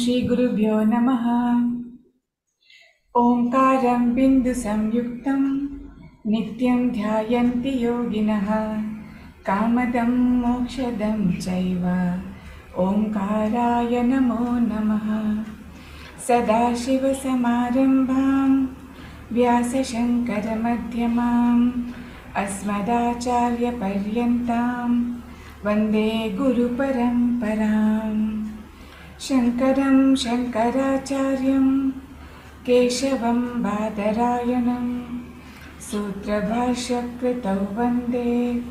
श्रीगुरुभ्यो नमः ओङ्कारं बिन्दुसंयुक्तं नित्यं ध्यायन्ति योगिनः कामदं मोक्षदं चैव ओङ्काराय नमो नमः सदाशिवसमारम्भां व्यासशङ्करमध्यमाम् अस्मदाचार्यपर्यन्तां वन्दे गुरुपरम्पराम् शङ्करं शङ्कराचार्यं केशवं बादरायणं सूत्रभाष्यकृतौ वन्दे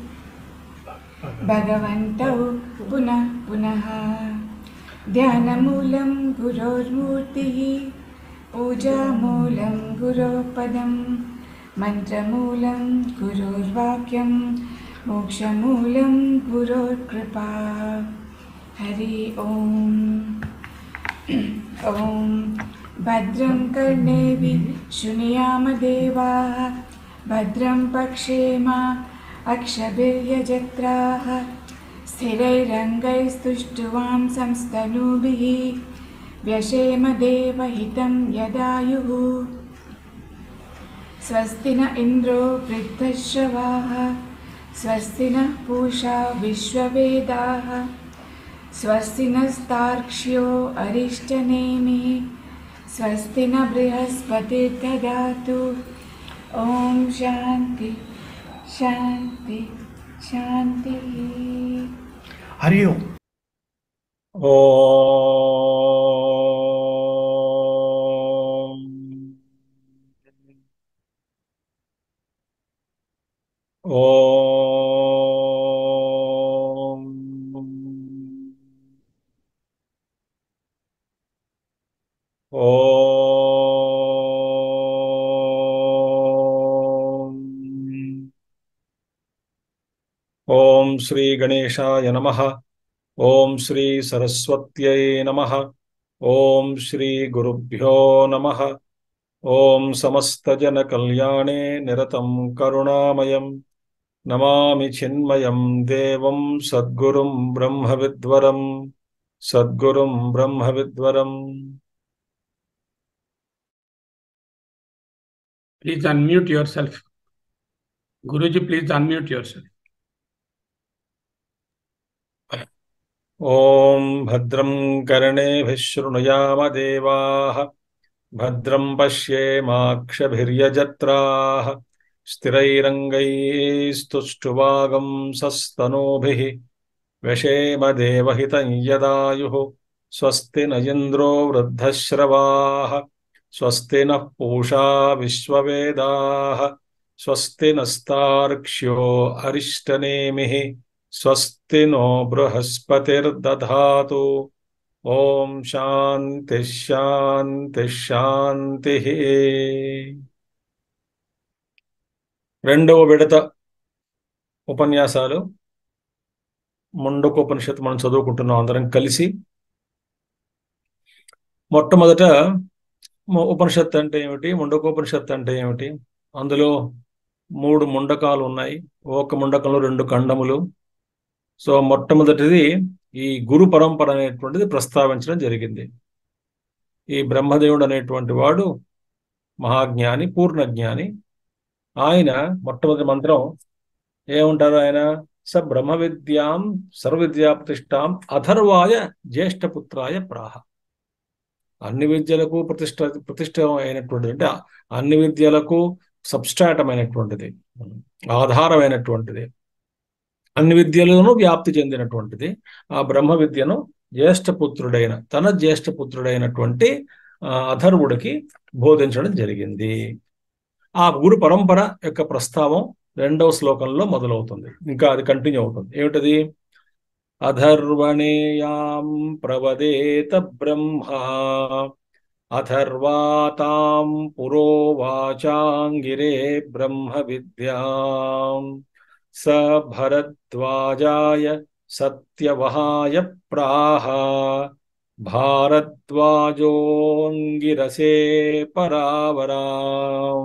भगवन्तौ पुनः पुनः ध्यानमूलं गुरोर्मूर्तिः पूजामूलं गुरोपदं मन्त्रमूलं गुरोर्वाक्यं मोक्षमूलं गुरोर्कृपा हरि ओम् ॐ भद्रं कर्णेवि शृणुयामदेवाः भद्रं पक्षेमा अक्षभिर्यजत्राः स्थिरैरङ्गैस्तुष्टुवां संस्तनूभिः व्यशेमदेवहितं यदायुः स्वस्ति न इन्द्रो वृद्धश्रवाः स्वस्ति नः पूषा विश्ववेदाः स्वस्ति नस्तार्क्ष्यो अरिष्टनेमिः स्वस्ति न बृहस्पतिर्ददातु ॐ शान्ति शान्ति शान्तिः హరి ఓం ఓం ఓం ఓం ఓం శ్రీ గణేశాయ నమః ఓం శ్రీ సరస్వత్యై నమః ఓం శ్రీ గురుభ్యో నమః ఓం సమస్తజన కళ్యాణే నిరతం కరుణామయం నమామి చిన్మయం దేవం సద్గురుం బ్రహ్మవిద్వరం సద్గురుం బ్రహ్మవిద్వరం Please unmute yourself. Guruji, please unmute yourself. ఓం భద్రం కర్ణేభిः శృణుయామ దేవాः భద్రం పశ్యేమాక్షభిర్యజత్రాः స్థిరైరంగైస్తుష్టువాగం సస్తనూభిः వ్యశేమ దేవహితం యదాయుः స్వస్తి న ఇంద్రో వృద్ధశ్రవాः స్వస్తి నః పూషా విశ్వవేదాः స్వస్తి నస్తార్క్ష్యో అరిష్టనేమిः స్వస్తి నో బృహస్పతిర్దధాతు ఓం శాంతి శాంతి శాంతి రెండవ విడత ఉపన్యాసాలు ముండకోపనిషత్తు మనం చదువుకుంటున్నాం అందరం కలిసి మొట్టమొదట మ- ఉపనిషత్తు అంటే ఏమిటి ముండకోపనిషత్తు అంటే ఏమిటి అందులో మూడు ముండకాలు ఉన్నాయి ఒక ముండకంలో రెండు ఖండములు సో మొట్టమొదటిది ఈ గురు పరంపర అనేటువంటిది ప్రస్తావించడం జరిగింది ఈ బ్రహ్మదేవుడు అనేటువంటి వాడు మహాజ్ఞాని పూర్ణజ్ఞాని ఆయన మొట్టమొదటి మంత్రం ఏముంటారు ఆయన స బ్రహ్మ విద్యాం సర్వవిద్యా ప్రతిష్టాం అథర్వాయ జ్యేష్ఠపుత్రాయ ప్రాహ అన్ని విద్యలకు ప్రతిష్ట ప్రతిష్ట అయినటువంటిది అంటే అన్ని విద్యలకు సబ్స్ట్రాటం అయినటువంటిది ఆధారమైనటువంటిది అన్ని విద్యలను వ్యాప్తి చెందినటువంటిది ఆ బ్రహ్మ విద్యను జ్యేష్ఠపుత్రుడైన తన జ్యేష్ఠపుత్రుడైనటువంటి ఆ, అథర్వుడికి బోధించడం జరిగింది ఆ గురు పరంపర యొక్క ప్రస్తావం రెండవ శ్లోకంలో మొదలవుతుంది ఇంకా అది కంటిన్యూ అవుతుంది ఏమిటది అధర్వణేయాం ప్రవదేత బ్రహ్మ అథర్వాతాం పురోవాచాంగిరే బ్రహ్మ విద్యాం స భరద్వాజాయ సత్యవహాయ ప్రాహ భారద్వాజోంగిరసే పరావరాం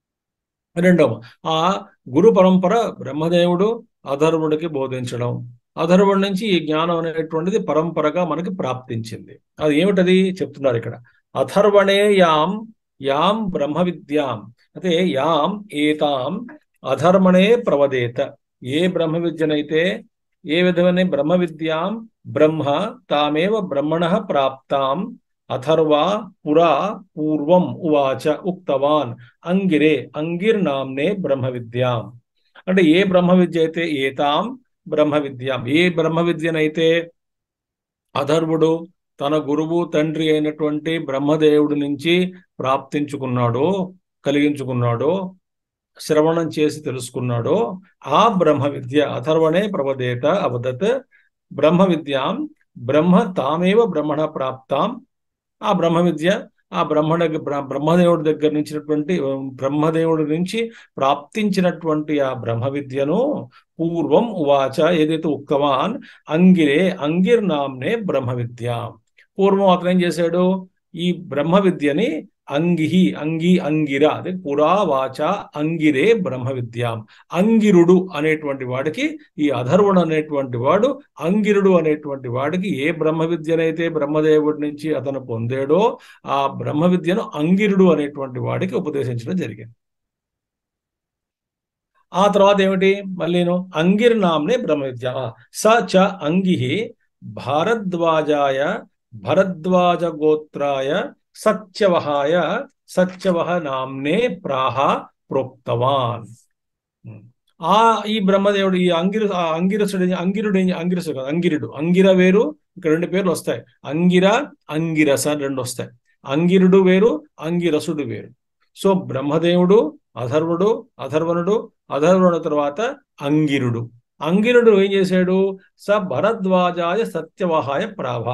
రెండవ ఆ గురు పరంపర బ్రహ్మదేవుడు అధర్వుడికి బోధించడం అధర్వుడి నుంచి ఈ జ్ఞానం అనేటువంటిది పరంపరగా మనకి ప్రాప్తించింది అది ఏమిటది చెప్తున్నారు ఇక్కడ అథర్వణే యాం యాం బ్రహ్మ విద్యాం అయితే యాం ఏతాం అధర్మణే ప్రవదేత ఏ బ్రహ్మ విద్యనైతే ఏ విధమైన బ్రహ్మ విద్యాం బ్రహ్మ తామేవ బ్రహ్మణ ప్రాప్తాం అథర్వ పురా పూర్వం ఉవాచ ఉక్తవాన్ అంగిరే అంగిర్నామ్నే బ్రహ్మ విద్యాం అంటే ఏ బ్రహ్మ విద్య అయితే ఏతాం బ్రహ్మ విద్యాం ఏ బ్రహ్మ విద్యనైతే అధర్వుడు తన గురువు తండ్రి అయినటువంటి బ్రహ్మదేవుడి నుంచి ప్రాప్తించుకున్నాడో కలిగించుకున్నాడో శ్రవణం చేసి తెలుసుకున్నాడో ఆ బ్రహ్మ విద్య అథర్వణే ప్రవదేత అవదత్ బ్రహ్మ విద్యాం బ్రహ్మ తామేవ బ్రహ్మణ ప్రాప్తాం ఆ బ్రహ్మ విద్య ఆ బ్రహ్మణ బ్రహ్మదేవుడి దగ్గర నుంచినటువంటి బ్రహ్మదేవుడి నుంచి ప్రాప్తించినటువంటి ఆ బ్రహ్మ విద్యను పూర్వం ఉవాచ ఏదైతే ఉక్తవాన్ అంగిరే అంగిర్ నామ్నే బ్రహ్మ విద్య పూర్వం అతను ఏం చేశాడు ఈ బ్రహ్మ విద్యని అంగిహి అంగి అంగిర అదే పురావాచ అంగిరే బ్రహ్మ విద్యాం అంగిరుడు అనేటువంటి వాడికి ఈ అధర్వుడు అనేటువంటి వాడు అంగిరుడు అనేటువంటి వాడికి ఏ బ్రహ్మ విద్యనైతే బ్రహ్మదేవుడి నుంచి అతను పొందాడో ఆ బ్రహ్మ విద్యను అంగిరుడు అనేటువంటి వాడికి ఉపదేశించడం జరిగింది ఆ తర్వాత ఏమిటి మళ్ళీను అంగిర్ నామ్నే బ్రహ్మ విద్య స చ అంగిహి భారద్వాజాయ భరద్వాజ గోత్రాయ సత్యవహాయ సత్యవహ నామ్నే ప్రాహ ప్రోక్తవాన్ ఆ ఈ బ్రహ్మదేవుడు ఈ అంగిరు ఆ అంగిరసుడు అంగిరుడు అంగిరసుడు కాదు అంగిరుడు అంగిర వేరు ఇక్కడ రెండు పేర్లు వస్తాయి అంగిర అంగిరస రెండు వస్తాయి అంగిరుడు వేరు అంగిరసుడు వేరు సో బ్రహ్మదేవుడు అధర్వుడు అధర్వనుడు అధర్వణుడు తర్వాత అంగిరుడు అంగిరుడు ఏం చేశాడు స భరద్వాజాయ సత్యవహాయ ప్రాభ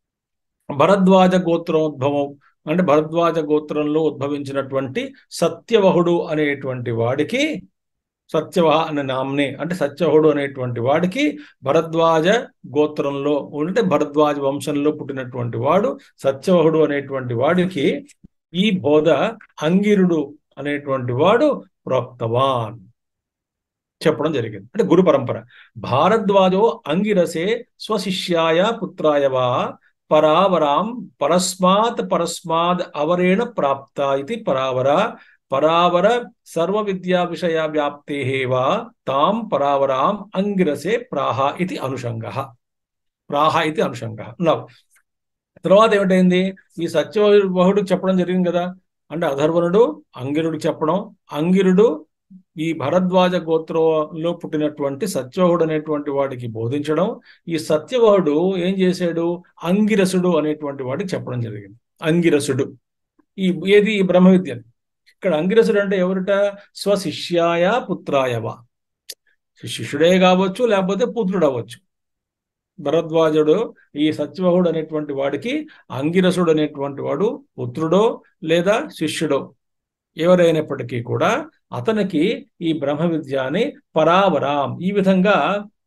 భరద్వాజ గోత్రోద్భవం అంటే భరద్వాజ గోత్రంలో ఉద్భవించినటువంటి సత్యవహుడు అనేటువంటి వాడికి సత్యవహ అనే నామ్నే అంటే సత్యవహుడు అనేటువంటి వాడికి భరద్వాజ గోత్రంలో అంటే భరద్వాజ వంశంలో పుట్టినటువంటి వాడు సత్యవహుడు అనేటువంటి వాడికి ఈ బోధ అంగిరుడు అనేటువంటి వాడు ప్రోక్తవాన్ చెప్పడం జరిగింది అంటే గురు పరంపర భారద్వాజో అంగిరసే స్వశిష్యాయ పుత్రాయవా పరావరాం పరస్మాత్ పరస్మాద్ అవరేణ ప్రాప్త ఇది పరావర పరావర సర్వ విద్యా విషయ వ్యాప్తే వా తాం పరావరాం అంగిరసే ప్రాహ ఇది అనుషంగ ప్రాహ ఇది అనుషంగ నవ్ తర్వాత ఏమిటైంది ఈ సత్యవహుడు చెప్పడం జరిగింది కదా అంటే అధర్వనుడు అంగిరుడికి చెప్పడం అంగిరుడు ఈ భరద్వాజ గోత్రంలో పుట్టినటువంటి సత్యవహుడు అనేటువంటి వాడికి బోధించడం ఈ సత్యవహుడు ఏం చేశాడు అంగిరసుడు అనేటువంటి వాడికి చెప్పడం జరిగింది అంగిరసుడు ఈ ఏది ఈ బ్రహ్మ విద్య ఇక్కడ అంగిరసుడు అంటే ఎవరిట స్వశిష్యాయ పుత్రాయవ శిష్యుడే కావచ్చు లేకపోతే పుత్రుడు అవ్వచ్చు భరద్వాజుడు ఈ సత్యవహుడు అనేటువంటి వాడికి అంగిరసుడు అనేటువంటి వాడు పుత్రుడో లేదా శిష్యుడో ఎవరైనప్పటికీ కూడా అతనికి ఈ బ్రహ్మ విద్యాని పరావరాం ఈ విధంగా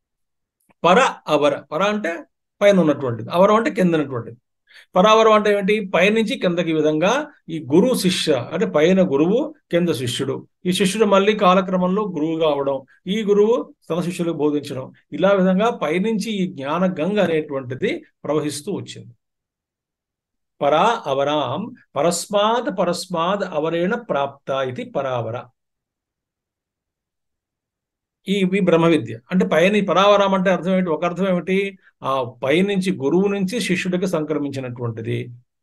పర అవర పర అంటే పైన ఉన్నటువంటిది అవరం అంటే కింద ఉన్నటువంటిది పరావరం అంటే ఏంటి పైనుంచి కిందకి విధంగా ఈ గురు శిష్య అంటే పైన గురువు కింద శిష్యుడు ఈ శిష్యుడు మళ్ళీ కాలక్రమంలో గురువుగా అవడం ఈ గురువు తన శిష్యులకు బోధించడం ఇలా విధంగా పైనుంచి ఈ జ్ఞాన గంగ అనేటువంటిది ప్రవహిస్తూ వచ్చింది పరా అవరాం పరస్మాత్ పరస్మాద్ అవరేణ ప్రాప్త ఇది పరావర ఈ ఈ బ్రహ్మ విద్య అంటే పైన పరావరం అంటే అర్థం ఏమిటి ఒక అర్థం ఏమిటి ఆ పైనుంచి గురువు నుంచి శిష్యుడికి సంక్రమించినటువంటిది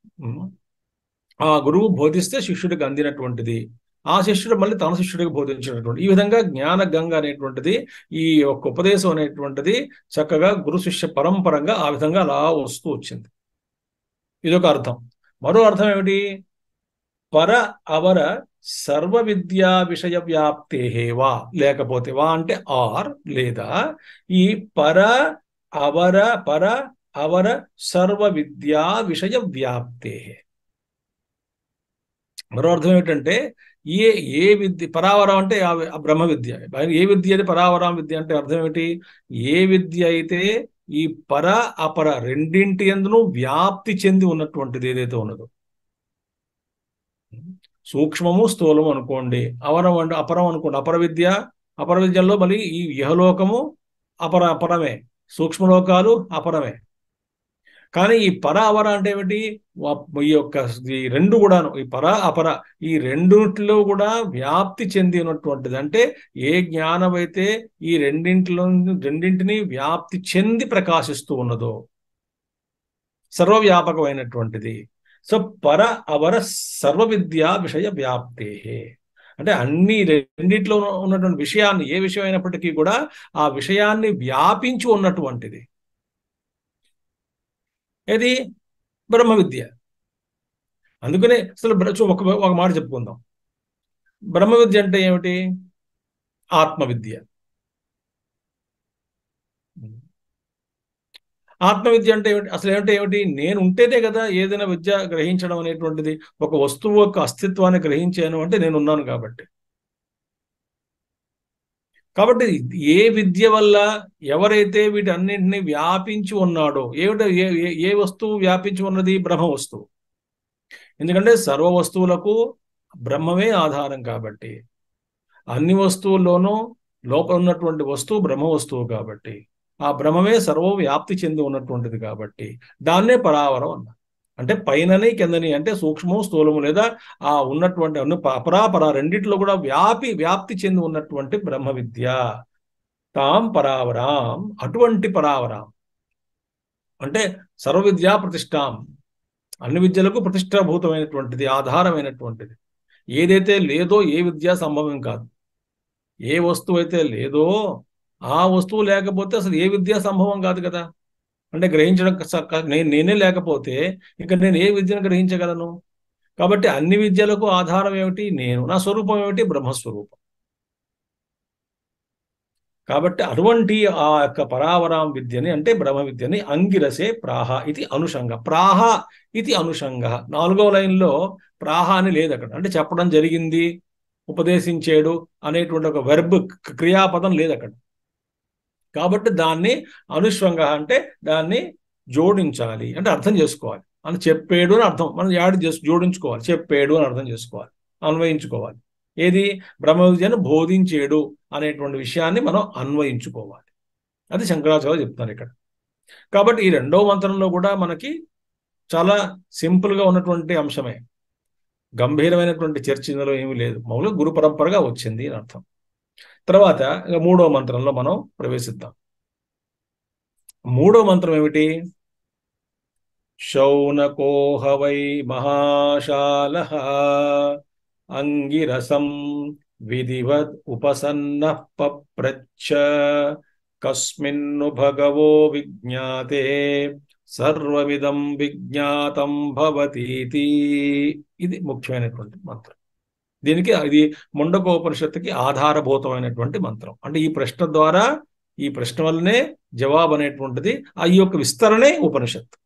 ఆ గురువు బోధిస్తే శిష్యుడికి అందినటువంటిది ఆ శిష్యుడు మళ్ళీ తన శిష్యుడికి బోధించినటువంటి ఈ విధంగా జ్ఞాన గంగ అనేటువంటిది ఈ యొక్క ఉపదేశం అనేటువంటిది చక్కగా గురు శిష్య పరంపరంగా ఆ విధంగా అలా వస్తూ వచ్చింది ఇదొక అర్థం మరో అర్థం ఏమిటి పర అవర సర్వ విద్యా విషయ వ్యాప్తే వా లేకపోతే వా అంటే ఆర్ లేదా ఈ పర అవర పర అవర సర్వ విద్యా విషయ వ్యాప్తే మరో అర్థం ఏమిటంటే ఏ ఏ విద్య పరావరం అంటే ఆ బ్రహ్మ విద్య ఏ విద్య అది పరావరం విద్య అంటే అర్థం ఏమిటి ఏ విద్య అయితే ఈ పర అపర రెండింటి ఎందును వ్యాప్తి చెంది ఉన్నటువంటిది ఏదైతే ఉన్నదో సూక్ష్మము స్థూలము అనుకోండి అవరం అంటే అపరం అనుకోండి అపర విద్య అపర విద్యలో మళ్ళీ ఈ ఇహలోకము అపర అపరమే సూక్ష్మలోకాలు అపరమే కానీ ఈ పర అవర అంటే ఏమిటి వా- ఈ యొక్క ఈ రెండు కూడాను ఈ పర అపర ఈ రెండిట్లో కూడా వ్యాప్తి చెంది ఉన్నటువంటిది అంటే ఏ జ్ఞానం అయితే ఈ రెండింటిలో రెండింటిని వ్యాప్తి చెంది ప్రకాశిస్తూ ఉన్నదో సర్వవ్యాపకమైనటువంటిది సో పర అవర సర్వ విద్యా విషయ వ్యాప్తే అంటే అన్ని రెండిట్లో ఉన్నటువంటి విషయాన్ని ఏ విషయం అయినప్పటికీ కూడా ఆ విషయాన్ని వ్యాపించి ఉన్నటువంటిది ఏది బ్రహ్మ విద్య అందుకనే అసలు బ్ర- చూ- ఒక ఒక మాట చెప్పుకుందాం బ్రహ్మ విద్య అంటే ఏమిటి ఆత్మ విద్య ఆత్మ విద్య అంటే ఏమిటి అసలు ఏమిటి ఏమిటి నేను ఉంటేనే కదా ఏదైనా విద్య గ్రహించడం అనేటువంటిది ఒక వస్తువు యొక్క అస్తిత్వాన్ని గ్రహించాను అంటే నేను ఉన్నాను కాబట్టి కాబట్టి ఏ విద్య వల్ల ఎవరైతే వీటన్నింటినీ వ్యాపించి ఉన్నాడో ఏమిట ఏ ఏ- ఏ వస్తువు వ్యాపించి ఉన్నది బ్రహ్మ వస్తువు ఎందుకంటే సర్వ వస్తువులకు బ్రహ్మమే ఆధారం కాబట్టి అన్ని వస్తువుల్లోనూ లోపల ఉన్నటువంటి వస్తువు బ్రహ్మ వస్తువు కాబట్టి ఆ బ్రహ్మమే సర్వం వ్యాప్తి చెంది ఉన్నటువంటిది కాబట్టి దాన్నే పరావరం అన్నారు అంటే పైనని కిందని అంటే సూక్ష్మము స్థూలము లేదా ఆ ఉన్నటువంటి అన్ని ప- అపరాపర రెండిట్లో కూడా వ్యాపి వ్యాప్తి చెంది ఉన్నటువంటి బ్రహ్మ విద్య తాం పరావరాం అటువంటి పరావరాం అంటే సర్వ విద్యా ప్రతిష్టాం అన్ని విద్యలకు ప్రతిష్టాభూతమైనటువంటిది ఆధారమైనటువంటిది ఏదైతే లేదో ఏ విద్య సంభవం కాదు ఏ వస్తువు అయితే లేదో ఆ వస్తువు లేకపోతే అసలు ఏ విద్య సంభవం కాదు కదా అంటే గ్రహించడం కస- క- నేను నేనే లేకపోతే ఇక నేను ఏ విద్యను గ్రహించగలను కాబట్టి అన్ని విద్యలకు ఆధారం ఏమిటి నేను నా స్వరూపం ఏమిటి బ్రహ్మస్వరూపం కాబట్టి అటువంటి ఆ యొక్క పరావరాం విద్యని అంటే బ్రహ్మ విద్యని అంగిరసే ప్రాహ ఇది అనుషంగ ప్రాహ ఇది అనుషంగ నాలుగో లైన్లో ప్రాహ అని లేదు అక్కడ అంటే చెప్పడం జరిగింది ఉపదేశించాడు అనేటువంటి ఒక వెర్బ్ క్రియాపదం లేదు అక్కడ కాబట్టి దాన్ని అనుష్వంగ అంటే దాన్ని జోడించాలి అంటే అర్థం చేసుకోవాలి అని చెప్పాడు అని అర్థం మనం యాడ్ చేసి జోడించుకోవాలి చెప్పాడు అని అర్థం చేసుకోవాలి అన్వయించుకోవాలి ఏది బ్రహ్మ విద్యను బోధించాడు అనేటువంటి విషయాన్ని మనం అన్వయించుకోవాలి అది శంకరాచార్య చెప్తున్నారు ఇక్కడ కాబట్టి ఈ రెండో మంత్రంలో కూడా మనకి చాలా సింపుల్ గా ఉన్నటువంటి అంశమే గంభీరమైనటువంటి చర్చ ఇందులో ఏమీ లేదు మామూలుగా గురు పరంపరగా వచ్చింది అని అర్థం తర్వాత ఇక మూడో మంత్రంలో మనం ప్రవేశిద్దాం మూడో మంత్రం ఏమిటి శౌనకోహ వై మహాశాల అంగిరసం విధివద్ ఉపసన్న పప్రచ్చ కస్మిన్ను భగవో విజ్ఞాతే సర్వమిదం విజ్ఞాతం భవతీతి ఇది ముఖ్యమైనటువంటి మంత్రం దీనికి ఇది ముండకోపనిషత్తుకి ఆధారభూతమైనటువంటి మంత్రం అంటే ఈ ప్రశ్న ద్వారా ఈ ప్రశ్న వల్లనే జవాబు అనేటువంటిది ఆ యొక్క విస్తరణే ఉపనిషత్తు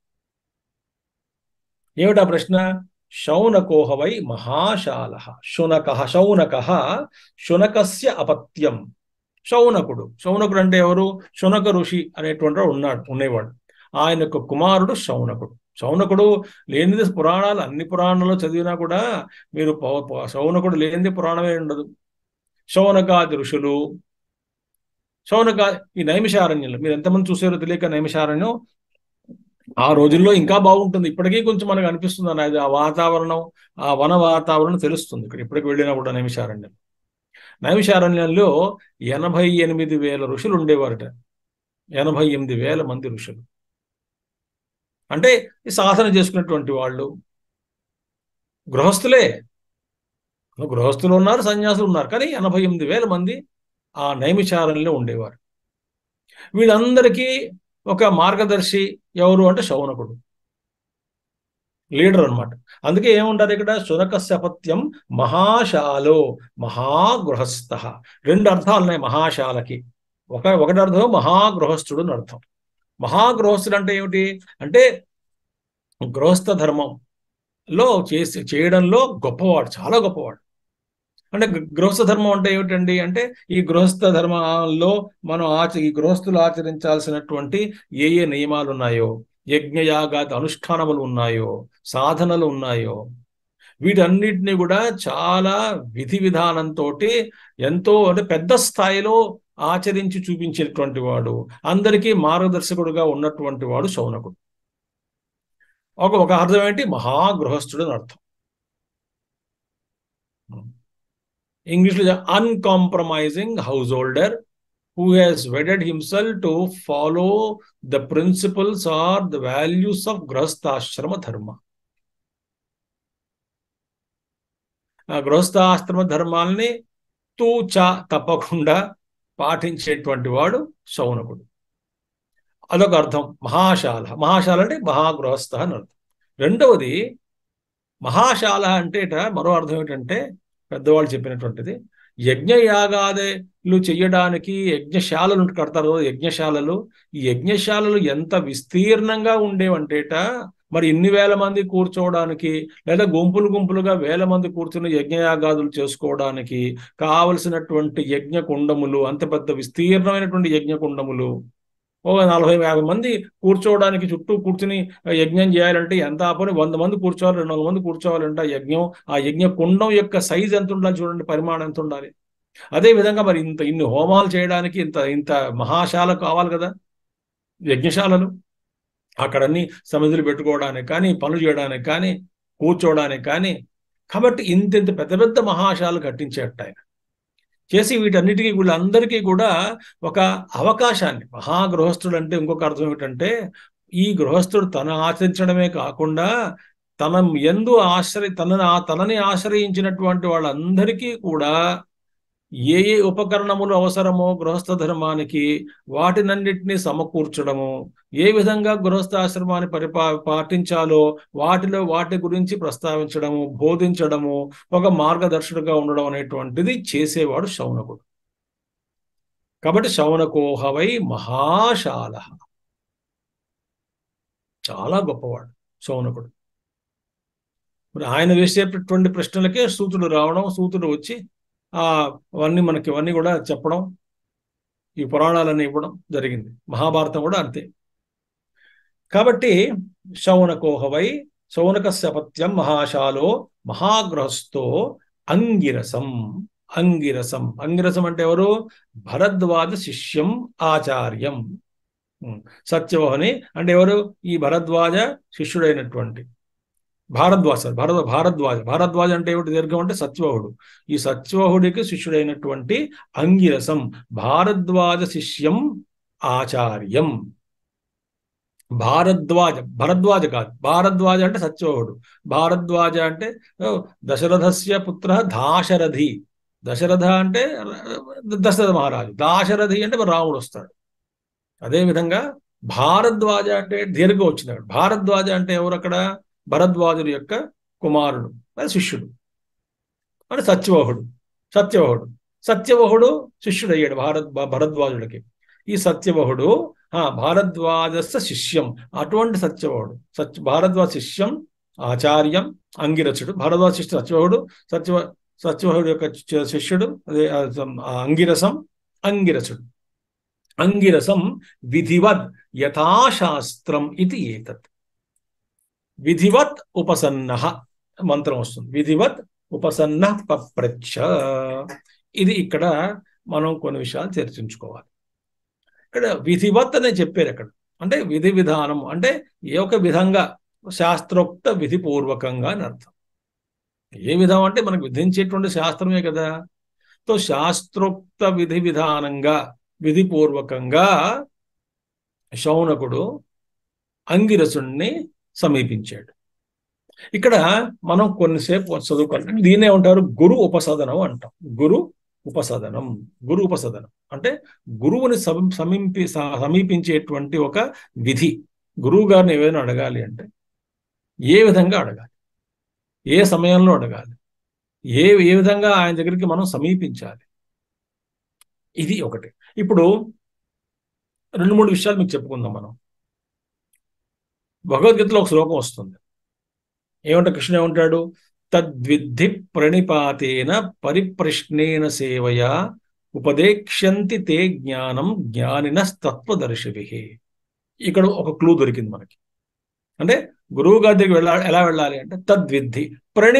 ఏమిటా ప్రశ్న శౌనకోహవై మహాశాల శునక శౌనక శునకస్య అపత్యం శౌనకుడు శౌనకుడు అంటే ఎవరు శునక ఋషి అనేటువంటి వాడు ఉన్నాడు ఉండేవాడు ఆయన యొక్క కుమారుడు శౌనకుడు శౌనకుడు లేనిది పురాణాలు అన్ని పురాణాల్లో చదివినా కూడా మీరు ప- ప- శౌనకుడు లేనిది పురాణమే ఉండదు శౌనకాది ఋషులు శౌనక ఈ నైమిషారణ్యంలో మీరు ఎంతమంది చూసారో తెలియక నైమిషారణ్యం ఆ రోజుల్లో ఇంకా బాగుంటుంది ఇప్పటికీ కొంచెం మనకు అనిపిస్తుంది అన్న అది ఆ వాతావరణం ఆ వన వాతావరణం తెలుస్తుంది ఇక్కడ ఇప్పటికి వెళ్ళినా కూడా నైమిషారణ్యం నైమిషారణ్యంలో ఎనభై ఎనిమిది వేల ఋషులు ఉండేవారట ఎనభై ఎనిమిది వేల మంది ఋషులు అంటే ఈ సాధన చేసుకున్నటువంటి వాళ్ళు గృహస్థులే గృహస్థులు ఉన్నారు సన్యాసులు ఉన్నారు కానీ ఎనభై ఎనిమిది వేల మంది ఆ నైమిషారణ్యంలో ఉండేవారు వీళ్ళందరికీ ఒక మార్గదర్శి ఎవరు అంటే శౌనకుడు లీడర్ అన్నమాట అందుకే ఏముంటారు ఇక్కడ శునక శపత్యం మహాశాలో మహాగృహస్థ రెండు అర్థాలు ఉన్నాయి మహాశాలకి ఒక ఒకటి అర్థం మహాగృహస్థుడు అని అర్థం మహాగృహస్థుడు అంటే ఏమిటి అంటే గృహస్థ ధర్మంలో చేసి చేయడంలో గొప్పవాడు చాలా గొప్పవాడు అంటే గృ- గృహస్థ ధర్మం అంటే ఏమిటండి అంటే ఈ గృహస్థ ధర్మంలో మనం ఆచ ఈ గృహస్థులు ఆచరించాల్సినటువంటి ఏ ఏ నియమాలు ఉన్నాయో యజ్ఞయాగాది అనుష్ఠానములు ఉన్నాయో సాధనలు ఉన్నాయో వీటన్నిటిని కూడా చాలా విధి విధానంతో ఎంతో అంటే పెద్ద స్థాయిలో ఆచరించి చూపించేటువంటి వాడు అందరికీ మార్గదర్శకుడుగా ఉన్నటువంటి వాడు శౌనకుడు ఒక ఒక అర్థం ఏంటి మహాగృహస్థుడు అని అర్థం ఇంగ్లీష్లో uncompromising house holder who has wedded himself to follow the principles or the values of grahasthashrama dharma. ఆ గృహస్థాశ్రమ ధర్మాల్ని తూచా తప్పకుండా పాటించేటువంటి వాడు శౌనకుడు అదొక అర్థం మహాశాల మహాశాల అంటే మహాగృహస్థ అని అర్థం రెండవది మహాశాల అంటే మరో అర్థం ఏంటంటే పెద్దవాళ్ళు చెప్పినటువంటిది యజ్ఞయాగాదులు చెయ్యడానికి యజ్ఞశాలలు కడతారు యజ్ఞశాలలు ఈ యజ్ఞశాలలు ఎంత విస్తీర్ణంగా ఉండేవంటేట మరి ఇన్ని వేల మంది కూర్చోవడానికి లేదా గుంపులు గుంపులుగా వేల మంది కూర్చుని యజ్ఞయాగాదులు చేసుకోవడానికి కావలసినటువంటి యజ్ఞ కుండములు అంత పెద్ద విస్తీర్ణమైనటువంటి యజ్ఞ కుండములు ఓ నలభై యాభై మంది కూర్చోవడానికి చుట్టూ కూర్చుని యజ్ఞం చేయాలంటే ఎంత ఆపని వంద మంది కూర్చోవాలి రెండు వందల మంది కూర్చోవాలంటే ఆ యజ్ఞం ఆ యజ్ఞ కుండం యొక్క సైజ్ ఎంత ఉండాలి చూడండి పరిమాణం ఎంత ఉండాలి అదే విధంగా మరి ఇంత ఇన్ని హోమాలు చేయడానికి ఇంత ఇంత మహాశాల కావాలి కదా యజ్ఞశాలలు అక్కడన్ని సమిధులు పెట్టుకోవడానికి కానీ పనులు చేయడానికి కానీ కూర్చోవడానికి కానీ కాబట్టి ఇంత ఇంత పెద్ద పెద్ద మహాశాలు కట్టించేట ఆయన చేసి వీటన్నిటికీ వీళ్ళందరికీ కూడా ఒక అవకాశాన్ని మహాగృహస్థుడు అంటే ఇంకొక అర్థం ఏమిటంటే ఈ గృహస్థుడు తన ఆచరించడమే కాకుండా తన ఎందు ఆశ్రయ తనని తనని ఆశ్రయించినటువంటి వాళ్ళందరికీ కూడా ఏ ఏ ఉపకరణములు అవసరమో గృహస్థ ధర్మానికి వాటినన్నిటినీ సమకూర్చడము ఏ విధంగా గృహస్థాశ్రమాన్ని పరిపా పాటించాలో వాటిలో వాటి గురించి ప్రస్తావించడము బోధించడము ఒక మార్గదర్శకుడుగా ఉండడం అనేటువంటిది చేసేవాడు శౌనకుడు కాబట్టి శౌనకోహవై మహాశాల చాలా గొప్పవాడు శౌనకుడు మరి ఆయన వేసేటటువంటి ప్రశ్నలకే సూతుడు రావడం సూతుడు వచ్చి ఆ అవన్నీ మనకి ఇవన్నీ కూడా చెప్పడం ఈ పురాణాలన్నీ ఇవ్వడం జరిగింది మహాభారతం కూడా అంతే కాబట్టి శౌనకోహవై శౌనక సపత్యం మహాశాలో మహాగృహస్థో అంగిరసం అంగిరసం అంగిరసం అంటే ఎవరు భరద్వాజ శిష్యం ఆచార్యం సత్యవహని అంటే ఎవరు ఈ భరద్వాజ శిష్యుడైనటువంటి భారద్వాజ భరత భారద్వాజ భారద్వాజ అంటే ఏమిటి దీర్ఘం అంటే సత్యవహుడు ఈ సత్యవహుడికి శిష్యుడైనటువంటి అంగిరసం భారద్వాజ శిష్యం ఆచార్యం భారద్వాజ భరద్వాజ కాదు భారద్వాజ అంటే సత్యవహుడు భారద్వాజ అంటే దశరథస్య పుత్ర దాశరథి దశరథ అంటే దశరథ మహారాజు దాశరథి అంటే రాముడు వస్తాడు అదేవిధంగా భారద్వాజ అంటే దీర్ఘం వచ్చింది అక్కడ భారద్వాజ అంటే ఎవరు అక్కడ భరద్వాజుడి యొక్క కుమారుడు అది శిష్యుడు అంటే సత్యవహుడు సత్యవహుడు సత్యవహుడు శిష్యుడు అయ్యాడు భారత్ భరద్వాజుడికి ఈ సత్యవహుడు ఆ భారద్వాజస్య శిష్యం అటువంటి సత్యవహుడు సత్య భారద్వాజ శిష్యం ఆచార్యం అంగిరసుడు భారద్వాజ శిష్యుడు సత్యవహుడు సత్యవ సత్యవహుడు యొక్క శిష్యుడు అదే అంగిరసం అంగిరసుడు అంగిరసం విధివద్ యథాశాస్త్రం ఇది ఏతత్ విధివత్ ఉపసన్న మంత్రం వస్తుంది విధివత్ ఉపసన్న పప్రచ్చ ఇది ఇక్కడ మనం కొన్ని విషయాలు చర్చించుకోవాలి ఇక్కడ విధివత్ అనే చెప్పారు అక్కడ అంటే విధి విధానం అంటే ఏ ఒక విధంగా శాస్త్రోక్త విధిపూర్వకంగా అని అర్థం ఏ విధం అంటే మనకు విధించేటువంటి శాస్త్రమే కదా సో శాస్త్రోక్త విధి విధానంగా విధిపూర్వకంగా శౌనకుడు అంగిరసుణ్ణి సమీపించాడు ఇక్కడ మనం కొన్నిసేపు చదువుకోవాలి దీన్నే ఉంటారు గురు ఉపసదనం అంటాం గురు ఉపసదనం గురు ఉపసదనం అంటే గురువుని సమీపి సమీపించేటువంటి ఒక విధి గురువు గారిని ఏదైనా అడగాలి అంటే ఏ విధంగా అడగాలి ఏ సమయంలో అడగాలి ఏ ఏ విధంగా ఆయన దగ్గరికి మనం సమీపించాలి ఇది ఒకటి ఇప్పుడు రెండు మూడు విషయాలు మీకు చెప్పుకుందాం మనం భగవద్గీతలో ఒక శ్లోకం వస్తుంది ఏమంటే కృష్ణ ఏమంటాడు తద్విద్ధి ప్రణిపాతేన పరిప్రశ్నేన సేవయా ఉపదేక్ష్యంతి తే జ్ఞానం జ్ఞానిన తత్వదర్శిభి ఇక్కడ ఒక క్లూ దొరికింది మనకి అంటే గురువు గారి దగ్గరికి వెళ్ళాలి ఎలా వెళ్ళాలి అంటే తద్విద్ధి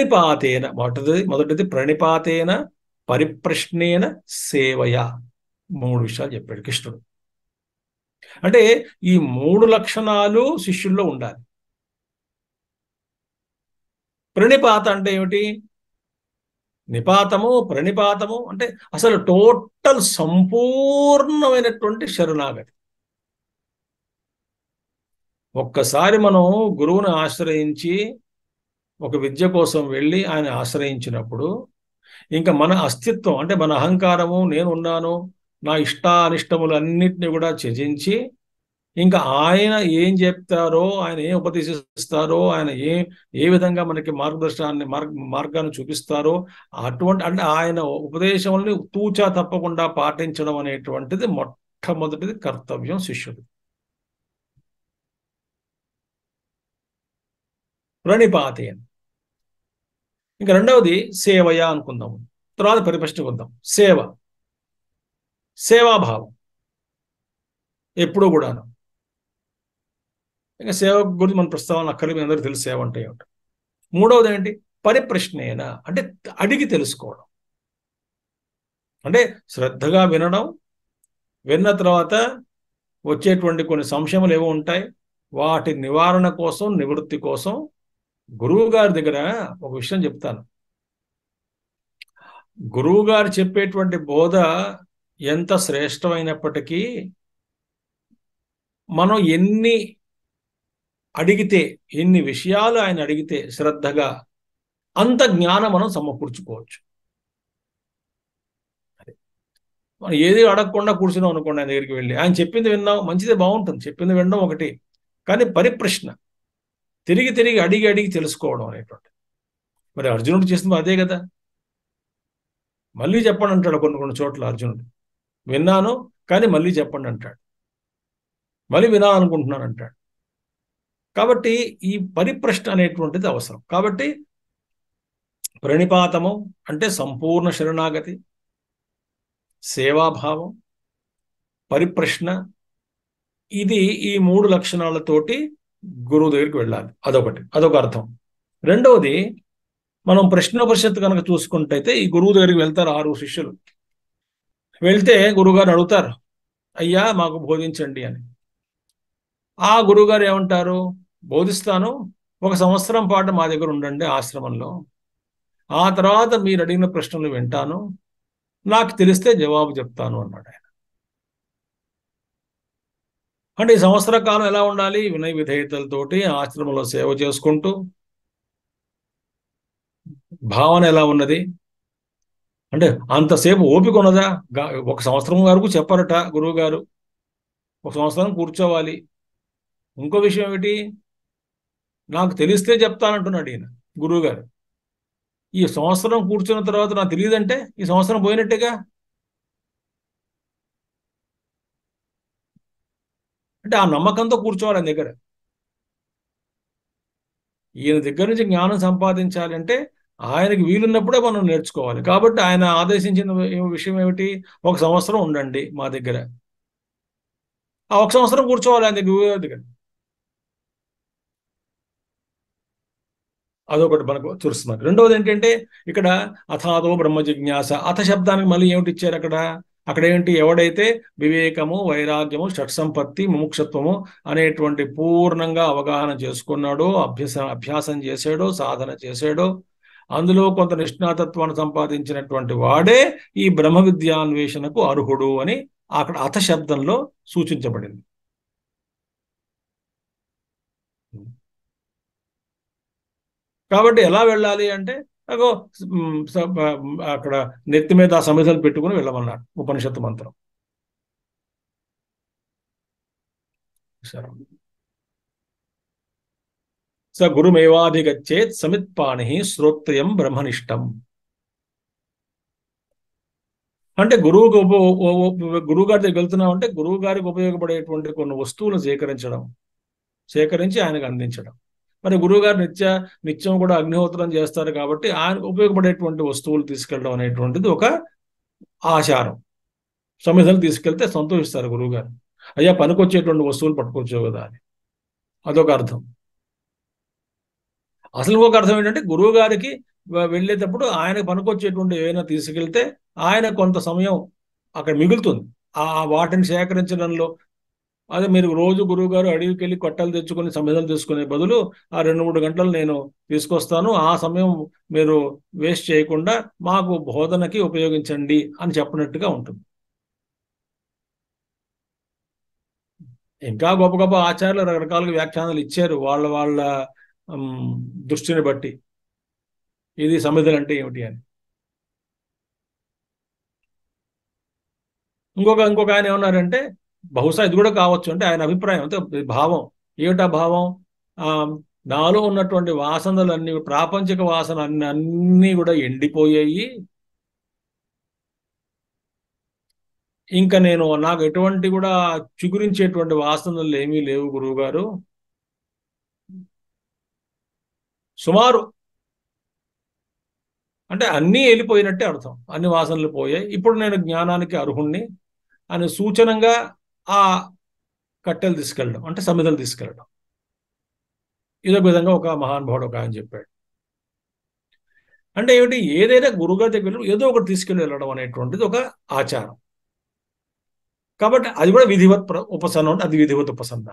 ప్రణిపాతేన మొదటిది మొదటిది ప్రణిపాతేన పరిప్రశ్నేన సేవయ మూడు విషయాలు చెప్పాడు కృష్ణుడు అంటే ఈ మూడు లక్షణాలు శిష్యుల్లో ఉండాలి ప్రణిపాత అంటే ఏమిటి నిపాతము ప్రణిపాతము అంటే అసలు టోటల్ సంపూర్ణమైనటువంటి శరణాగతి ఒక్కసారి మనం గురువుని ఆశ్రయించి ఒక విద్య కోసం వెళ్ళి ఆయన ఆశ్రయించినప్పుడు ఇంకా మన అస్తిత్వం అంటే మన అహంకారము నేను ఉన్నాను నా ఇష్టానిష్టములు అన్నిటిని కూడా త్యజించి ఇంకా ఆయన ఏం చెప్తారో ఆయన ఏం ఉపదేశిస్తారో ఆయన ఏ ఏ విధంగా మనకి మార్గదర్శనాన్ని మార్గ మార్గాన్ని చూపిస్తారో అటువంటి అంటే ఆయన ఉపదేశముల్ని తూచా తప్పకుండా పాటించడం అనేటువంటిది మొట్టమొదటిది కర్తవ్యం శిష్యుడు ప్రణిపాతేన్ ఇంకా రెండవది సేవయ అనుకుందాము తర్వాత పరిపృష్టికొద్దాం సేవ సేవాభావం ఎప్పుడూ కూడాను ఇంకా సేవ గురించి మన ప్రస్తావన అక్కర్లేదు మీ అందరికీ తెలుసు సేవ అంటే ఏమిటి మూడవది ఏంటి పరిప్రశ్నేన అంటే అడిగి తెలుసుకోవడం అంటే శ్రద్ధగా వినడం విన్న తర్వాత వచ్చేటువంటి కొన్ని సంశయములు ఏవో ఉంటాయి వాటి నివారణ కోసం నివృత్తి కోసం గురువు గారి దగ్గర ఒక విషయం చెప్తాను గురువు గారు చెప్పేటువంటి బోధ ఎంత శ్రేష్టమైనప్పటికీ మనం ఎన్ని అడిగితే ఎన్ని విషయాలు ఆయన అడిగితే శ్రద్ధగా అంత జ్ఞానం మనం సమకూర్చుకోవచ్చు మనం ఏది అడగకుండా కూర్చున్నాం అనుకోండి ఆయన దగ్గరికి వెళ్ళి ఆయన చెప్పింది విన్నాం మంచిదే బాగుంటుంది చెప్పింది వినడం ఒకటి కానీ పరిప్రశ్న తిరిగి తిరిగి అడిగి అడిగి తెలుసుకోవడం అనేటువంటి మరి అర్జునుడు చేస్తుంది అదే కదా మళ్ళీ చెప్పండి అంటాడు కొన్ని కొన్ని చోట్ల అర్జునుడు విన్నాను కానీ మళ్ళీ చెప్పండి అంటాడు మళ్ళీ వినాలనుకుంటున్నాను అంటాడు కాబట్టి ఈ పరిప్రశ్న అనేటువంటిది అవసరం కాబట్టి ప్రణిపాతము అంటే సంపూర్ణ శరణాగతి సేవాభావం పరిప్రశ్న ఇది ఈ మూడు లక్షణాలతోటి గురువు దగ్గరికి వెళ్ళాలి అదొకటి అదొక అర్థం రెండవది మనం ప్రశ్న పరిషత్ కనుక చూసుకుంటైతే ఈ గురువు దగ్గరికి వెళ్తారు ఆరు శిష్యులు వెళ్తే గురువుగారు అడుగుతారు అయ్యా మాకు బోధించండి అని ఆ గురువుగారు ఏమంటారు బోధిస్తాను ఒక సంవత్సరం పాటు మా దగ్గర ఉండండి ఆశ్రమంలో ఆ తర్వాత మీరు అడిగిన ప్రశ్నలు వింటాను నాకు తెలిస్తే జవాబు చెప్తాను అన్నాడు ఆయన అంటే ఈ సంవత్సర కాలం ఎలా ఉండాలి వినయ విధేయతలతోటి ఆశ్రమంలో సేవ చేసుకుంటూ భావన ఎలా ఉన్నది అంటే అంతసేపు ఓపిక ఉన్నదా ఒక సంవత్సరం వరకు చెప్పారట గురువు గారు ఒక సంవత్సరం కూర్చోవాలి ఇంకో విషయం ఏమిటి నాకు తెలిస్తే చెప్తానంటున్నాడు ఈయన గురువు గారు ఈ సంవత్సరం కూర్చున్న తర్వాత నాకు తెలియదంటే ఈ సంవత్సరం పోయినట్టేగా అంటే ఆ నమ్మకంతో కూర్చోవాలి ఆయన దగ్గర ఈయన దగ్గర నుంచి జ్ఞానం సంపాదించాలంటే ఆయనకి వీలున్నప్పుడే మనం నేర్చుకోవాలి కాబట్టి ఆయన ఆదేశించిన విషయం ఏమిటి ఒక సంవత్సరం ఉండండి మా దగ్గర ఆ ఒక సంవత్సరం కూర్చోవాలి ఆయన దగ్గర దగ్గర అదొకటి మనకు చూస్తున్నారు రెండవది ఏంటంటే ఇక్కడ అథాదో బ్రహ్మ జిజ్ఞాస అథ శబ్దానికి మళ్ళీ ఏమిటి ఇచ్చారు అక్కడ అక్కడ ఏంటి ఎవడైతే వివేకము వైరాగ్యము షట్సంపత్తి ముముక్షత్వము అనేటువంటి పూర్ణంగా అవగాహన చేసుకున్నాడో అభ్యస అభ్యాసం చేశాడో సాధన చేశాడో అందులో కొంత నిష్ణాతత్వాన్ని సంపాదించినటువంటి వాడే ఈ బ్రహ్మ విద్యాన్వేషణకు అర్హుడు అని అక్కడ అథ శబ్దంలో సూచించబడింది కాబట్టి ఎలా వెళ్ళాలి అంటే అగో అక్కడ నెత్తి మీద ఆ సమిధలు పెట్టుకుని వెళ్ళమన్నాడు ఉపనిషత్తు మంత్రం స గురుమేవాధిగచ్చేత్ సమిత్పాణి శ్రోత్రయం బ్రహ్మనిష్టం అంటే గురువుకు ఉప గురువు గారి దగ్గరికి వెళ్తున్నాం అంటే గురువు గారికి ఉపయోగపడేటువంటి కొన్ని వస్తువులు సేకరించడం సేకరించి ఆయనకు అందించడం మరి గురువుగారు నిత్య నిత్యం కూడా అగ్నిహోత్రం చేస్తారు కాబట్టి ఆయనకు ఉపయోగపడేటువంటి వస్తువులు తీసుకెళ్ళడం అనేటువంటిది ఒక ఆచారం సమిధలు తీసుకెళ్తే సంతోషిస్తారు గురువుగారు అయ్యా పనికొచ్చేటువంటి వస్తువులు పట్టుకొచ్చావు కదా అని అదొక అర్థం అసలు ఒక అర్థం ఏంటంటే గురువు గారికి వెళ్ళేటప్పుడు ఆయనకు పనికొచ్చేటువంటి ఏమైనా తీసుకెళ్తే ఆయన కొంత సమయం అక్కడ మిగులుతుంది ఆ వాటిని సేకరించడంలో అదే మీరు రోజు గురువు గారు అడవికి వెళ్ళి కొట్టలు తెచ్చుకొని సమిధలు తీసుకునే బదులు ఆ రెండు మూడు గంటలు నేను తీసుకొస్తాను ఆ సమయం మీరు వేస్ట్ చేయకుండా మాకు బోధనకి ఉపయోగించండి అని చెప్పినట్టుగా ఉంటుంది ఇంకా గొప్ప గొప్ప ఆచార్యులు రకరకాలుగా వ్యాఖ్యానాలు ఇచ్చారు వాళ్ళ వాళ్ళ ఉమ్, దృష్టిని బట్టి ఇది సమిధలు అంటే ఏమిటి అని ఇంకొక ఇంకొక ఆయన ఏమన్నారంటే బహుశా ఇది కూడా కావచ్చు అంటే ఆయన అభిప్రాయం అంటే భావం ఏమిటా భావం ఆ నాలో ఉన్నటువంటి వాసనలు అన్ని ప్రాపంచిక వాసన అన్ని అన్నీ కూడా ఎండిపోయాయి ఇంకా నేను నాకు ఎటువంటి కూడా చిగురించేటువంటి వాసనలు ఏమీ లేవు గురువు గారు సుమారు అంటే అన్నీ వెళ్ళిపోయినట్టే అర్థం అన్ని వాసనలు పోయాయి ఇప్పుడు నేను జ్ఞానానికి అర్హుణ్ణి అని సూచనంగా ఆ కట్టెలు తీసుకెళ్ళడం అంటే సమిధలు తీసుకెళ్ళడం ఇదొక విధంగా ఒక మహానుభావుడు ఒక ఆయన చెప్పాడు అంటే ఏమిటి ఏదైనా గురుగారి దగ్గర వెళ్ళి ఏదో ఒకటి తీసుకెళ్ళి వెళ్ళడం అనేటువంటిది ఒక ఆచారం కాబట్టి అది కూడా విధివత్ ప్ర- ఉపసన్నం అంటే అది విధివత్ ఉపసన్న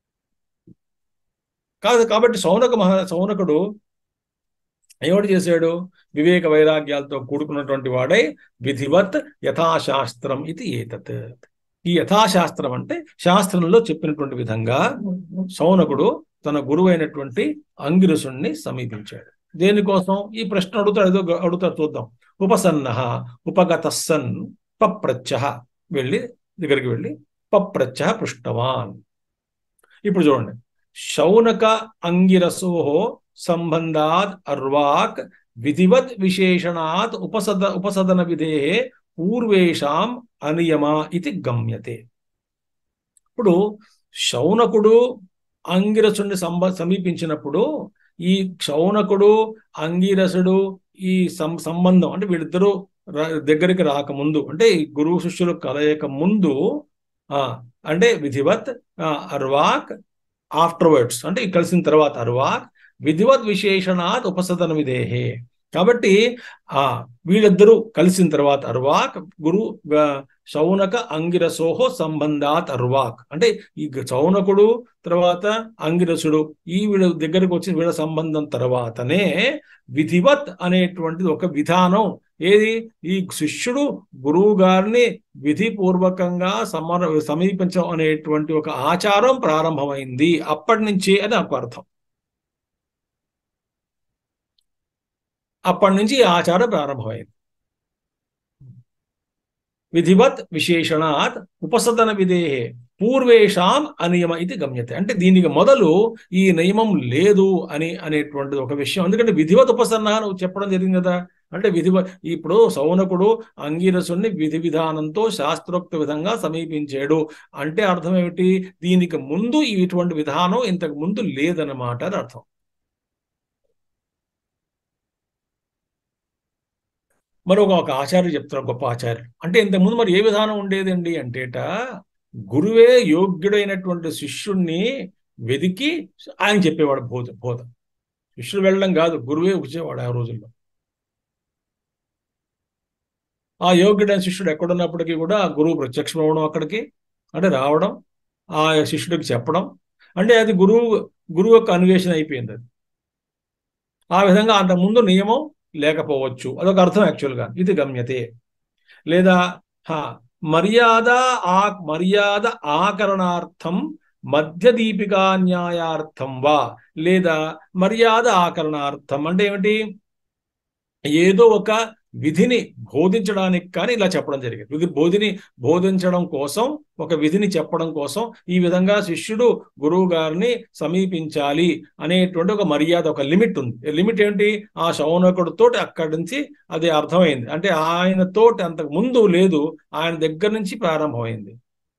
కాదు కాబట్టి సౌనక మహా సౌనకుడు ఏమిటి చేశాడు వివేక వైరాగ్యాలతో కూడుకున్నటువంటి వాడై విధివత్ యథాశాస్త్రం ఇది ఏతత్ ఈ యథాశాస్త్రం అంటే శాస్త్రంలో చెప్పినటువంటి విధంగా సౌనకుడు తన గురువైనటువంటి అంగిరసుణ్ణి సమీపించాడు దేనికోసం ఈ ప్రశ్న అడుగుతాడు ఏదో అడుగుతాడు చూద్దాం ఉపసన్న ఉపగతస్సన్ పప్రచ్చ వెళ్ళి దగ్గరికి వెళ్ళి పప్రచ్చ పృష్టవాన్ ఇప్పుడు చూడండి శౌనక అంగిరసోహో సంబంధాత్ అర్వాక్ విధివత్ విశేషణాత్ ఉపసద ఉపసదన విధే పూర్వేషాం అనియమ ఇది గమ్యతే ఇప్పుడు శౌనకుడు అంగిరసుని సంబ సమీపించినప్పుడు ఈ శౌనకుడు అంగిరసుడు ఈ సం సంబంధం అంటే వీళ్ళిద్దరూ రా- దగ్గరికి రాకముందు అంటే ఈ గురువు శిష్యులు కలయక ముందు ఆ అంటే విధివత్ ఆ, అర్వాక్ ఆఫ్టర్వర్డ్స్ అంటే ఈ కలిసిన తర్వాత అర్వాక్ విధివత్ విశేషణాత్ ఉపసదన విధేహే కాబట్టి ఆ వీళ్ళిద్దరూ కలిసిన తర్వాత అర్వాక్ గురు ఆ, శౌనక అంగిరసోహో సంబంధాత్ అర్వాక్ అంటే ఈ గ- శౌనకుడు తర్వాత అంగిరసుడు ఈ వీళ్ళ దగ్గరకు వచ్చి వీళ్ళ సంబంధం తర్వాతనే విధివత్ అనేటువంటిది ఒక విధానం ఏది ఈ శిష్యుడు గురువు గారిని విధిపూర్వకంగా సమర సమీపించడం అనేటువంటి ఒక ఆచారం ప్రారంభమైంది అప్పటి నుంచి అని నాకు అర్థం అప్పటి నుంచి ఈ ఆచారం ప్రారంభమైంది విధివత్ విశేషణాత్ ఉపసదన విధేహే పూర్వేషాం అనియమ ఇది గమ్యతే అంటే దీనికి మొదలు ఈ నియమం లేదు అని అనేటువంటిది ఒక విషయం ఎందుకంటే విధివత్ ఉపసన్న అని చెప్పడం జరిగింది కదా అంటే విధివ ఇప్పుడు సౌనకుడు అంగీరసుని విధి విధానంతో శాస్త్రోక్త విధంగా సమీపించాడు అంటే అర్థం ఏమిటి దీనికి ముందు ఇటువంటి విధానం ఇంతకు ముందు లేదన్నమాట అని అర్థం మరి ఒక ఒక ఆచార్యులు చెప్తారు గొప్ప ఆచార్యులు అంటే ఇంతకుముందు మరి ఏ విధానం ఉండేదండి అంటేట గురువే యోగ్యుడైనటువంటి శిష్యుణ్ణి వెదికి ఆయన చెప్పేవాడు బోధ బోధ శిష్యుడు వెళ్ళడం కాదు గురువే వచ్చేవాడు ఆ రోజుల్లో ఆ యోగ్యుడైన శిష్యుడు ఎక్కడున్నప్పటికీ కూడా ఆ గురువు ప్రత్యక్షం అవ్వడం అక్కడికి అంటే రావడం ఆ శిష్యుడికి చెప్పడం అంటే అది గురువు గురువు యొక్క అన్వేషణ అయిపోయింది అది ఆ విధంగా అంతకుముందు నియమం లేకపోవచ్చు అదొక అర్థం యాక్చువల్గా ఇది గమ్యతే లేదా హా మర్యాద ఆ మర్యాద ఆకరణార్థం మధ్య దీపికా న్యాయార్థం వా లేదా మర్యాద ఆకరణార్థం అంటే ఏమిటి ఏదో ఒక విధిని బోధించడానికి కానీ ఇలా చెప్పడం జరిగింది విధి బోధిని బోధించడం కోసం ఒక విధిని చెప్పడం కోసం ఈ విధంగా శిష్యుడు గురువు గారిని సమీపించాలి అనేటువంటి ఒక మర్యాద ఒక లిమిట్ ఉంది లిమిట్ ఏంటి ఆ శౌనకుడితో అక్కడి నుంచి అది అర్థమైంది అంటే ఆయనతో అంతకు ముందు లేదు ఆయన దగ్గర నుంచి ప్రారంభమైంది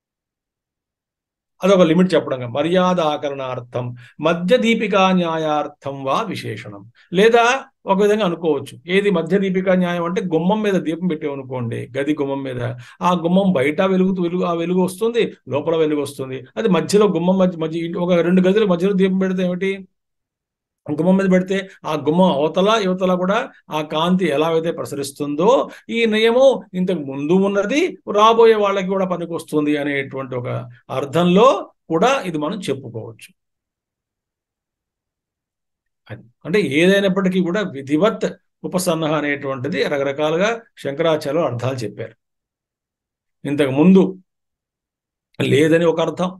అదొక లిమిట్ చెప్పడం మర్యాద ఆకరణార్థం మధ్య దీపికా న్యాయార్థం వా విశేషణం లేదా ఒక విధంగా అనుకోవచ్చు ఏది మధ్య దీపికా న్యాయం అంటే గుమ్మం మీద దీపం పెట్టామనుకోండి గది గుమ్మం మీద ఆ గుమ్మం బయట వెలుగుతూ వెలుగు ఆ వెలుగు వస్తుంది లోపల వెలుగు వస్తుంది అది మధ్యలో గుమ్మం మధ్య మధ్య ఒక రెండు గదుల మధ్యలో దీపం పెడితే ఏమిటి గుమ్మం మీద పెడితే ఆ గుమ్మం అవతల యువతల కూడా ఆ కాంతి ఎలా అయితే ప్రసరిస్తుందో ఈ నియమం ఇంతకు ముందు ఉన్నది రాబోయే వాళ్ళకి కూడా పనికొస్తుంది అనేటువంటి ఒక అర్థంలో కూడా ఇది మనం చెప్పుకోవచ్చు అది అంటే ఏదైనప్పటికీ కూడా విధివత్ ఉపసన్న అనేటువంటిది రకరకాలుగా శంకరాచార్యులు అర్థాలు చెప్పారు ఇంతకు ముందు లేదని ఒక అర్థం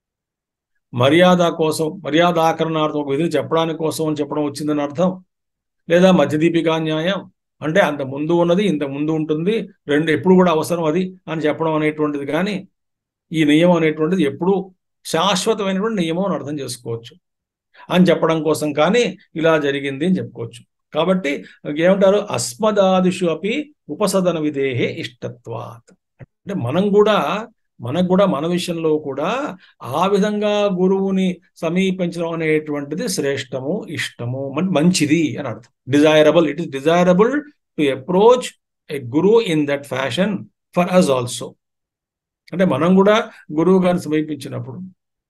మర్యాద కోసం మర్యాదాకరణార్థం ఒక విధిని చెప్పడానికి కోసం అని చెప్పడం వచ్చిందని అర్థం లేదా మధ్యదీపికా న్యాయం అంటే అంత ముందు ఉన్నది ఇంత ముందు ఉంటుంది రెండు ఎప్పుడు కూడా అవసరం అది అని చెప్పడం అనేటువంటిది కానీ ఈ నియమం అనేటువంటిది ఎప్పుడు శాశ్వతమైనటువంటి నియమం అని అర్థం చేసుకోవచ్చు అని చెప్పడం కోసం కానీ ఇలా జరిగింది అని చెప్పుకోవచ్చు కాబట్టి ఏమంటారు అస్మదాదిషు అపి ఉపసదన విధేహే ఇష్టత్వాత్ అంటే మనం కూడా మనకు కూడా మన విషయంలో కూడా ఆ విధంగా గురువుని సమీపించడం అనేటువంటిది శ్రేష్టము ఇష్టము మంచిది అని అర్థం desirable it is desirable to approach a guru in that fashion for us also అంటే మనం కూడా గురువు గారిని సమీపించినప్పుడు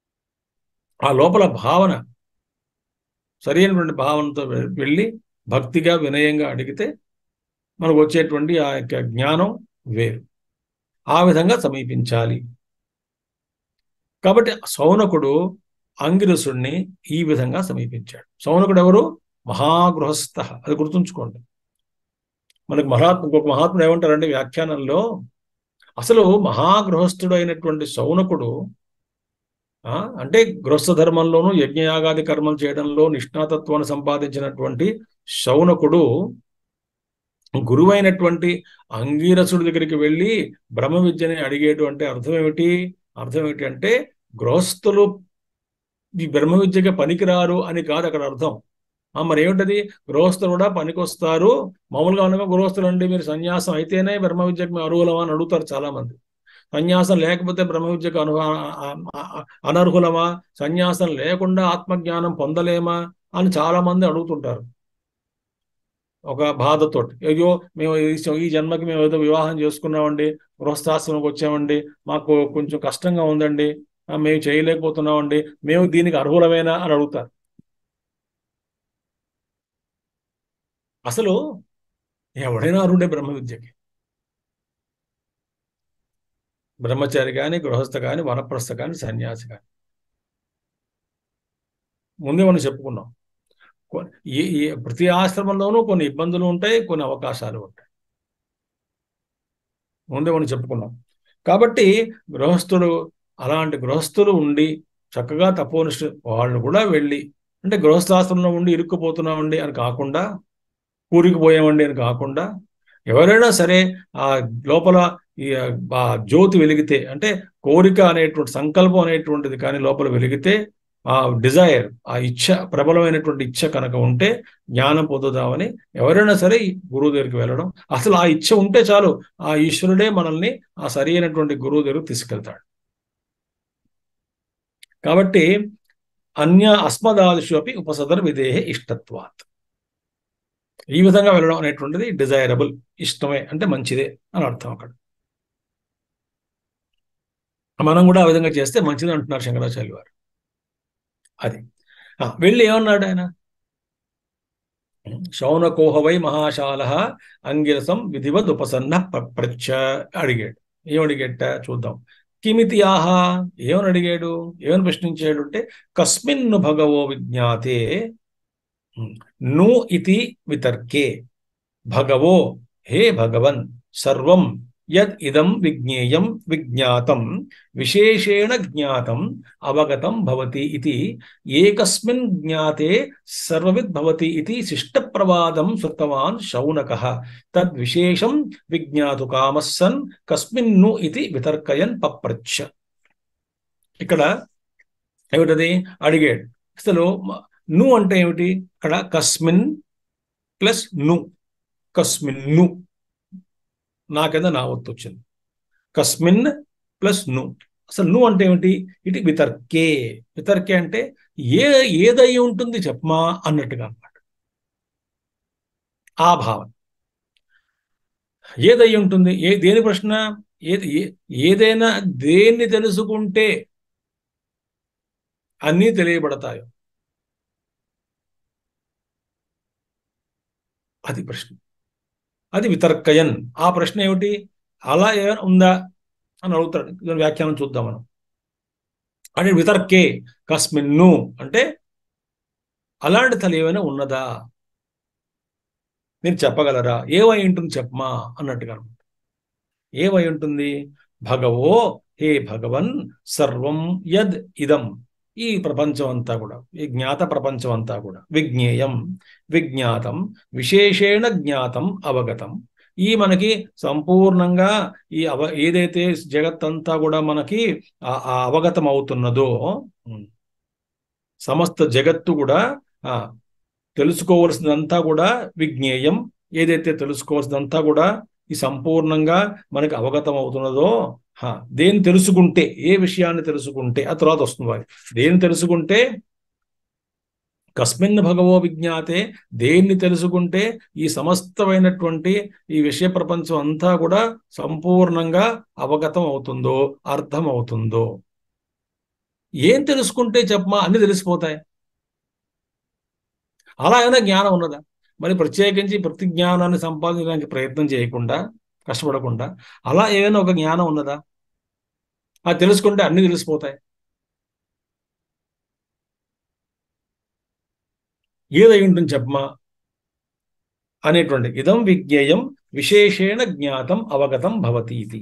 ఆ లోపల భావన సరైనటువంటి భావనతో వెళ్ళి భక్తిగా వినయంగా అడిగితే మనకు వచ్చేటువంటి ఆ యొక్క జ్ఞానం వేరు ఆ విధంగా సమీపించాలి కాబట్టి సౌనకుడు అంగిరసుడిని ఈ విధంగా సమీపించాడు సౌనకుడు ఎవరు మహాగృహస్థ అది గుర్తుంచుకోండి మనకు మహాత్మ ఇంకొక మహాత్ముడు ఏమంటారంటే వ్యాఖ్యానంలో అసలు మహాగృహస్థుడు అయినటువంటి సౌనకుడు అంటే గృహస్థ ధర్మంలోనూ యజ్ఞయాగాది కర్మలు చేయడంలో నిష్ణాతత్వాన్ని సంపాదించినటువంటి శౌనకుడు గురువైనటువంటి అంగీరసుడి దగ్గరికి వెళ్ళి బ్రహ్మ విద్యని అడిగేటు అంటే అర్థం ఏమిటి అర్థం ఏమిటి అంటే గృహస్థులు ఈ బ్రహ్మ విద్యగా పనికిరారు అని కాదు అక్కడ అర్థం మరి ఏమిటది గృహస్థులు కూడా పనికొస్తారు మామూలుగా అనగా గృహస్థులు అంటే మీరు సన్యాసం అయితేనే బ్రహ్మ విద్యకు అర్హులమా అని అడుగుతారు చాలా మంది సన్యాసం లేకపోతే బ్రహ్మ విద్యకు అను అనర్హులమా సన్యాసం లేకుండా ఆత్మజ్ఞానం పొందలేమా అని చాలా మంది అడుగుతుంటారు ఒక బాధతోటి అయ్యో మేము ఈ జన్మకి మేము ఏదో వివాహం చేసుకున్నామండి గృహస్థాశ్రమంకి వచ్చామండి మాకు కొంచెం కష్టంగా ఉందండి మేము చేయలేకపోతున్నామండి మేము దీనికి అర్హులమేనా అని అడుగుతారు అసలు ఎవడైనా అర్హుడే బ్రహ్మ విద్యకి బ్రహ్మచారి కానీ గృహస్థ కానీ వనప్రస్థ కానీ సన్యాసి కానీ ముందే మనం చెప్పుకున్నాం ఈ ప్రతి ఆశ్రమంలోనూ కొన్ని ఇబ్బందులు ఉంటాయి కొన్ని అవకాశాలు ఉంటాయి ముందే మనం చెప్పుకున్నాం కాబట్టి గృహస్థుడు అలాంటి గృహస్థులు ఉండి చక్కగా తపోనిష్ట వాళ్ళు కూడా వెళ్ళి అంటే గృహస్థాశ్రమంలో ఉండి ఇరుక్కుపోతున్నామండి అని కాకుండా కూరికిపోయామండి అని కాకుండా ఎవరైనా సరే ఆ లోపల ఈ ఆ జ్యోతి వెలిగితే అంటే కోరిక అనేటువంటి సంకల్పం అనేటువంటిది కానీ లోపల వెలిగితే ఆ డిజైర్ ఆ ఇచ్ఛ ప్రబలమైనటువంటి ఇచ్ఛ కనుక ఉంటే జ్ఞానం పొందుదామని ఎవరైనా సరే గురువు దగ్గరికి వెళ్ళడం అసలు ఆ ఇచ్ఛ ఉంటే చాలు ఆ ఈశ్వరుడే మనల్ని ఆ సరి అయినటువంటి గురువు దగ్గరకు తీసుకెళ్తాడు కాబట్టి అన్య అస్మదాదిషు అపి ఉపసదన విధేహే ఇష్టత్వాత్ ఈ విధంగా వెళ్ళడం అనేటువంటిది డిజైరబుల్ ఇష్టమే అంటే మంచిదే అని అర్థం అక్కడ మనం కూడా ఆ విధంగా చేస్తే మంచిది అంటున్నారు శంకరాచార్య వారు అది వెళ్ళి ఏమన్నాడు ఆయన శౌనకోహవై మహాశాల అంగిరసం విధివద్ ఉపసన్న ప్రచ్చ అడిగాడు ఏమడిగేట చూద్దాం కిమితి ఆహా ఏమని అడిగాడు ఏమని ప్రశ్నించాడు అంటే కస్మిన్ను భగవో విజ్ఞాతే ను ఇతి వితర్కే భగవో హే భగవన్ సర్వం యద్ ఇదం విజ్ఞేయం విజ్ఞాతం విశేషేణ జ్ఞాతం అవగతం భవతి ఇది ఏకస్మిన్ జ్ఞాతే సర్వవిద్ భవతి ఇది శిష్టప్రవాదం శృతవాన్ శౌనకః తద్విశేషం విజ్ఞాతు కామస్సన్ కస్మిన్ను ఇది వితర్కయన్ పప్రచ్చ ఇక్కడ ఏమిటది అడిగాడు అసలు ను అంటే ఏమిటి ఇక్కడ కస్మిన్ ప్లస్ ను కస్మిన్ ను నా కింద నా ఒత్తు వచ్చింది కస్మిన్ ప్లస్ ను అసలు ను అంటే ఏమిటి ఇటు వితర్కే వితర్కే అంటే ఏ ఏదై ఉంటుంది చెప్పమా అన్నట్టుగా అన్నమాట ఆ భావన ఏదై ఉంటుంది ఏ దేని ప్రశ్న ఏది ఏదైనా దేన్ని తెలుసుకుంటే అన్నీ తెలియబడతాయో అది ప్రశ్న అది వితర్కయన్ ఆ ప్రశ్న ఏమిటి అలా ఏమైనా ఉందా అని అడుగుతాడు దాని వ్యాఖ్యానం చూద్దాం మనం అంటే వితర్కే కస్మిన్ను అంటే అలాంటి తల ఏమైనా ఉన్నదా మీరు చెప్పగలరా ఏమై ఉంటుంది చెప్పమా అన్నట్టుగా అనమాట ఏమై ఉంటుంది భగవో హే భగవన్ సర్వం యద్ ఇదం ఈ ప్రపంచం అంతా కూడా ఈ జ్ఞాత ప్రపంచం అంతా కూడా విజ్ఞేయం విజ్ఞాతం విశేషేణ జ్ఞాతం అవగతం ఈ మనకి సంపూర్ణంగా ఈ అవ ఏదైతే జగత్తంతా కూడా మనకి ఆ ఆ అవగతం అవుతున్నదో ఉమ్, సమస్త జగత్తు కూడా ఆ తెలుసుకోవలసినంతా కూడా విజ్ఞేయం ఏదైతే తెలుసుకోవాల్సినంతా కూడా ఈ సంపూర్ణంగా మనకి అవగతం అవుతున్నదో హా, దేని తెలుసుకుంటే ఏ విషయాన్ని తెలుసుకుంటే ఆ తర్వాత వస్తుంది వారి దేని తెలుసుకుంటే కస్మిన్ భగవో విజ్ఞాతే దేన్ని తెలుసుకుంటే ఈ సమస్తమైనటువంటి ఈ విషయ ప్రపంచం అంతా కూడా సంపూర్ణంగా అవగతం అవుతుందో అర్థం అవుతుందో ఏం తెలుసుకుంటే చెప్పమా అన్ని తెలిసిపోతాయి అలా ఏమైనా జ్ఞానం ఉన్నదా మరి ప్రత్యేకించి ప్రతి జ్ఞానాన్ని సంపాదించడానికి ప్రయత్నం చేయకుండా కష్టపడకుండా అలా ఏమైనా ఒక జ్ఞానం ఉన్నదా అది తెలుసుకుంటే అన్ని తెలిసిపోతాయి ఏదై ఉంటుంది చెప్పమా అనేటువంటి ఇదం విజ్ఞేయం విశేషేణ జ్ఞాతం అవగతం భవతి ఇది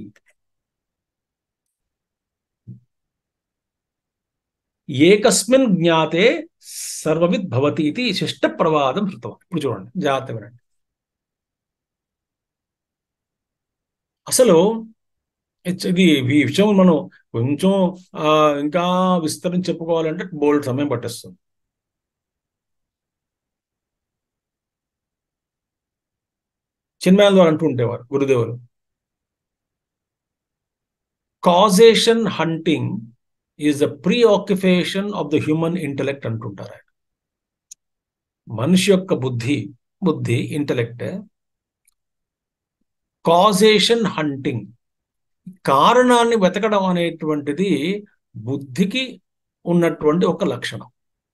ఏకస్మిన్ జ్ఞాతే సర్వవిద్ భవతి ఇది శిష్ట ప్రవాదం శృతం ఇప్పుడు చూడండి జాగ్రత్త వినండి అసలు ఇట్స్ ఇది ఈ విషయం మనం కొంచెం ఆ, ఇంకా విస్తరించి చెప్పుకోవాలంటే బోల్డ్ సమయం పట్టేస్తుంది చిన్మయాల ద్వారా అంటూ ఉండేవారు గురుదేవులు causation hunting is the preoccupation of the human intellect అంటుంటారు ఆయన మనిషి యొక్క బుద్ధి బుద్ధి ఇంటెలెక్ట్ కాజేషన్ హంటింగ్ కారణాన్ని వెతకడం అనేటువంటిది బుద్ధికి ఉన్నటువంటి ఒక లక్షణం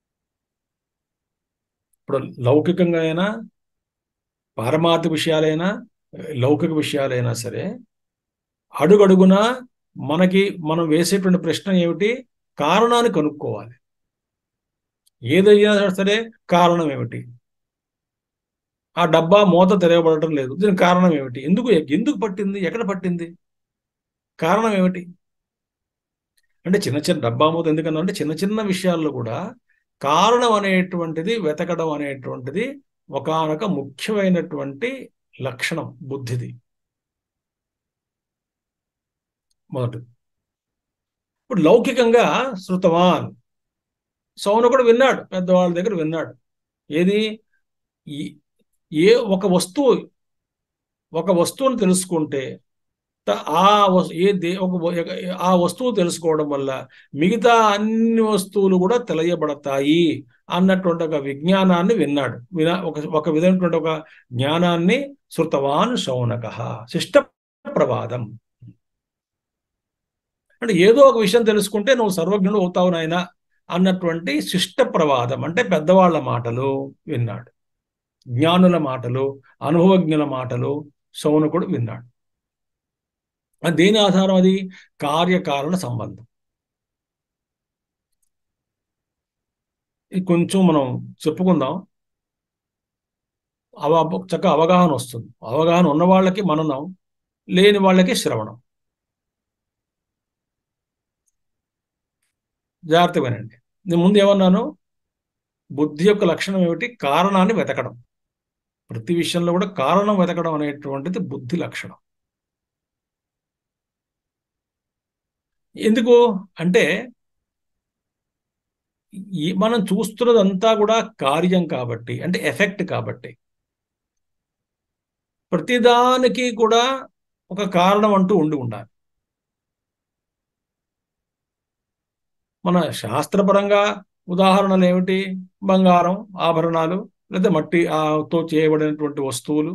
ఇప్పుడు లౌకికంగా అయినా పారమార్థ విషయాలైనా లౌకిక విషయాలైనా సరే అడుగడుగునా మనకి మనం వేసేటువంటి ప్రశ్న ఏమిటి కారణాన్ని కనుక్కోవాలి ఏదైనా సరే కారణం ఏమిటి ఆ డబ్బా మూత తెరవబడటం లేదు దీనికి కారణం ఏమిటి ఎందుకు ఎందుకు పట్టింది ఎక్కడ పట్టింది కారణం ఏమిటి అంటే చిన్న చిన్న డబ్బా మూత ఎందుకన్నా అంటే చిన్న చిన్న విషయాల్లో కూడా కారణం అనేటువంటిది వెతకడం అనేటువంటిది ఒకానొక ముఖ్యమైనటువంటి లక్షణం బుద్ధిది మొదటిది ఇప్పుడు లౌకికంగా శృతవాన్ సౌనకుడు విన్నాడు పెద్దవాళ్ళ దగ్గర విన్నాడు ఏది ఈ- ఏ ఒక వస్తువు ఒక వస్తువును తెలుసుకుంటే త- ఆ వస్- ఏ దే ఒక వ- ఆ వస్తువు తెలుసుకోవడం వల్ల మిగతా అన్ని వస్తువులు కూడా తెలియబడతాయి అన్నటువంటి ఒక విజ్ఞానాన్ని విన్నాడు వినా ఒక ఒక విధమైనటువంటి ఒక జ్ఞానాన్ని శృతవాన్ శౌనక శిష్ట ప్రవాదం అంటే ఏదో ఒక విషయం తెలుసుకుంటే నువ్వు సర్వజ్ఞుడు అవుతావు నాయన అన్నటువంటి శిష్ట ప్రవాదం అంటే పెద్దవాళ్ళ మాటలు విన్నాడు జ్ఞానుల మాటలు అనుభవజ్ఞుల మాటలు శౌనకుడు విన్నాడు అది దేని ఆధారం అది కార్యకారణ సంబంధం ఇది కొంచెం మనం చెప్పుకుందాం అవ చక్కగా అవగాహన వస్తుంది అవగాహన ఉన్న వాళ్ళకి మననం లేని వాళ్ళకి శ్రవణం జాగ్రత్త వినండి నేను ముందు ఏమన్నాను బుద్ధి యొక్క లక్షణం ఏమిటి కారణాన్ని వెతకడం ప్రతి విషయంలో కూడా కారణం వెతకడం అనేటువంటిది బుద్ధి లక్షణం ఎందుకు అంటే ఈ మనం చూస్తున్నదంతా కూడా కార్యం కాబట్టి అంటే ఎఫెక్ట్ కాబట్టి ప్రతిదానికి కూడా ఒక కారణం అంటూ ఉండి ఉండాలి మన శాస్త్రపరంగా ఉదాహరణలు ఏమిటి బంగారం ఆభరణాలు లేదా మట్టి ఆ తో చేయబడినటువంటి వస్తువులు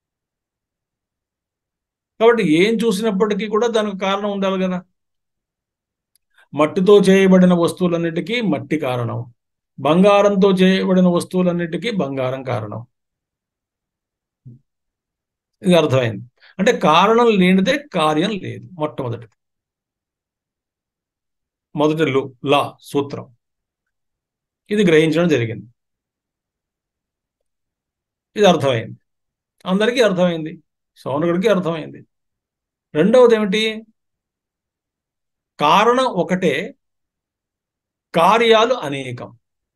కాబట్టి ఏం చూసినప్పటికీ కూడా దానికి కారణం ఉండాలి కదా మట్టితో చేయబడిన వస్తువులన్నిటికీ మట్టి కారణం బంగారంతో చేయబడిన వస్తువులన్నిటికీ బంగారం కారణం ఇది అర్థమైంది అంటే కారణం లేనిదే కార్యం లేదు మొట్టమొదటిది మొదటి లు లా సూత్రం ఇది గ్రహించడం జరిగింది ఇది అర్థమైంది అందరికీ అర్థమైంది సౌనకుడికి అర్థమైంది రెండవది ఏమిటి కారణం ఒకటే కార్యాలు అనేకం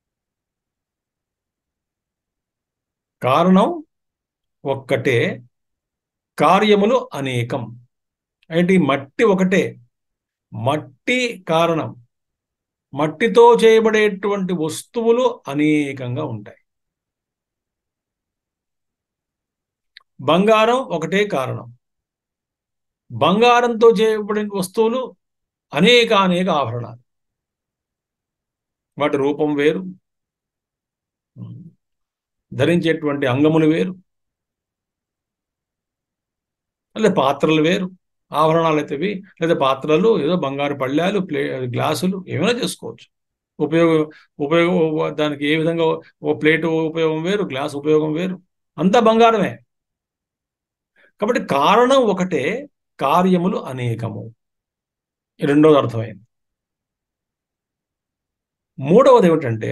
కారణం ఒక్కటే కార్యములు అనేకం ఏంటి మట్టి ఒకటే మట్టి కారణం మట్టితో చేయబడేటువంటి వస్తువులు అనేకంగా ఉంటాయి బంగారం ఒకటే కారణం బంగారంతో చేయబడిన వస్తువులు అనేక అనేక ఆభరణాలు వాటి రూపం వేరు ధరించేటువంటి అంగములు వేరు లేదా పాత్రలు వేరు ఆభరణాలు అయితే ఇవి లేదా పాత్రలు ఏదో బంగారు పళ్ళాలు ప్లే గ్లాసులు ఏమైనా చేసుకోవచ్చు ఉపయోగం ఉపయోగం దానికి ఏ విధంగా ఓ ప్లేట్ ఉపయోగం వేరు గ్లాస్ ఉపయోగం వేరు అంతా బంగారమే కాబట్టి కారణం ఒకటే కార్యములు అనేకము రెండవది అర్థమైంది మూడవది ఏమిటంటే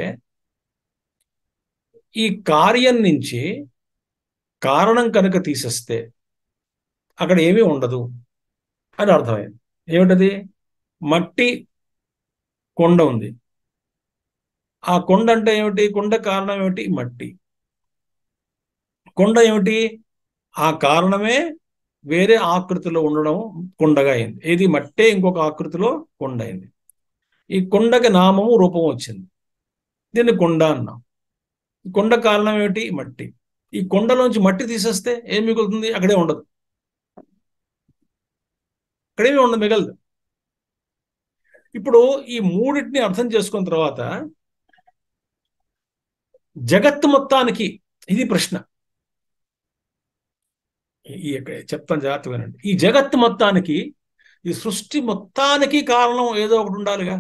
ఈ కార్యం నుంచి కారణం కనుక తీసేస్తే అక్కడ ఏమీ ఉండదు అని అర్థమైంది ఏమిటది మట్టి కొండ ఉంది ఆ కొండ అంటే ఏమిటి కొండ కారణం ఏమిటి మట్టి కొండ ఏమిటి ఆ కారణమే వేరే ఆకృతిలో ఉండడం కొండగా అయింది ఏది మట్టే ఇంకొక ఆకృతిలో కొండ అయింది ఈ కొండకి నామము రూపం వచ్చింది దీన్ని కొండ అన్నాం ఈ కొండ కారణం ఏమిటి మట్టి ఈ కొండలోంచి మట్టి తీసేస్తే ఏం మిగులుతుంది అక్కడే ఉండదు అక్కడేమీ ఉండదు మిగలదు ఇప్పుడు ఈ మూడింటిని అర్థం చేసుకున్న తర్వాత జగత్తు మొత్తానికి ఇది ప్రశ్న ఈ చెప్తాను జాగ్రత్త వినండి ఈ జగత్తు మొత్తానికి ఈ సృష్టి మొత్తానికి కారణం ఏదో ఒకటి ఉండాలిగా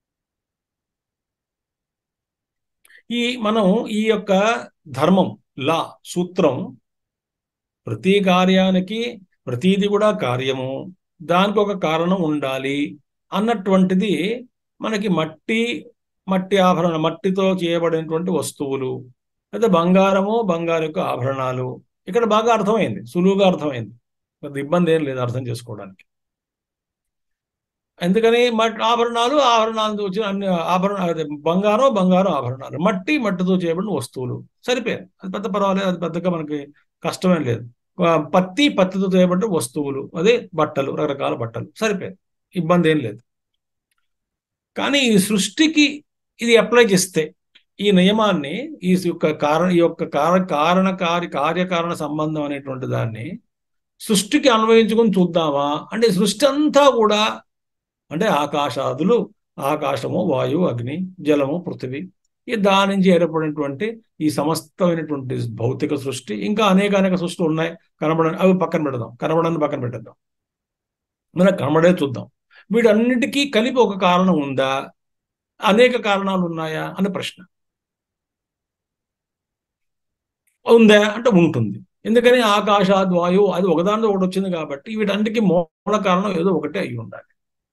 ఈ మనం ఈ యొక్క ధర్మం లా సూత్రం ప్రతి కార్యానికి ప్రతిది కూడా కార్యము దానికి ఒక కారణం ఉండాలి అన్నటువంటిది మనకి మట్టి మట్టి ఆభరణ మట్టితో చేయబడినటువంటి వస్తువులు లేదా బంగారము బంగారు యొక్క ఆభరణాలు ఇక్కడ బాగా అర్థమైంది సులువుగా అర్థమైంది పెద్ద ఇబ్బంది ఏం లేదు అర్థం చేసుకోవడానికి ఎందుకని మట్టి ఆభరణాలు ఆభరణాలతో వచ్చిన అన్ని ఆభరణ అదే బంగారం బంగారం ఆభరణాలు మట్టి మట్టితో చేయబడిన వస్తువులు సరిపోయాయి అది పెద్ద పర్వాలేదు అది పెద్దగా మనకి కష్టమేం లేదు పత్తి పత్తితో చేయబడిన వస్తువులు అదే బట్టలు రకరకాల బట్టలు సరిపోయాయి ఇబ్బంది ఏం లేదు కానీ ఈ సృష్టికి ఇది అప్లై చేస్తే ఈ నియమాన్ని ఈ యొక్క కారణ ఈ యొక్క కార కారణ కార్య కార్యకారణ సంబంధం అనేటువంటి దాన్ని సృష్టికి అన్వయించుకొని చూద్దామా అంటే సృష్టి అంతా కూడా అంటే ఆకాశాదులు ఆకాశము వాయువు అగ్ని జలము పృథివీ ఈ దాని నుంచి ఏర్పడినటువంటి ఈ సమస్తమైనటువంటి భౌతిక సృష్టి ఇంకా అనేక అనేక సృష్టిలు ఉన్నాయి కనబడ అవి పక్కన పెడదాం కనబడని పక్కన పెట్టేద్దాం మనకు కనబడే చూద్దాం వీటన్నిటికీ కలిపి ఒక కారణం ఉందా అనేక కారణాలు ఉన్నాయా అనే ప్రశ్న ఉందా అంటే ఉంటుంది ఎందుకని ఆకాశాద్ వాయువు అది ఒకదానితో ఒకటి వచ్చింది కాబట్టి వీటన్నిటికీ మూల కారణం ఏదో ఒకటే అయి ఉండాలి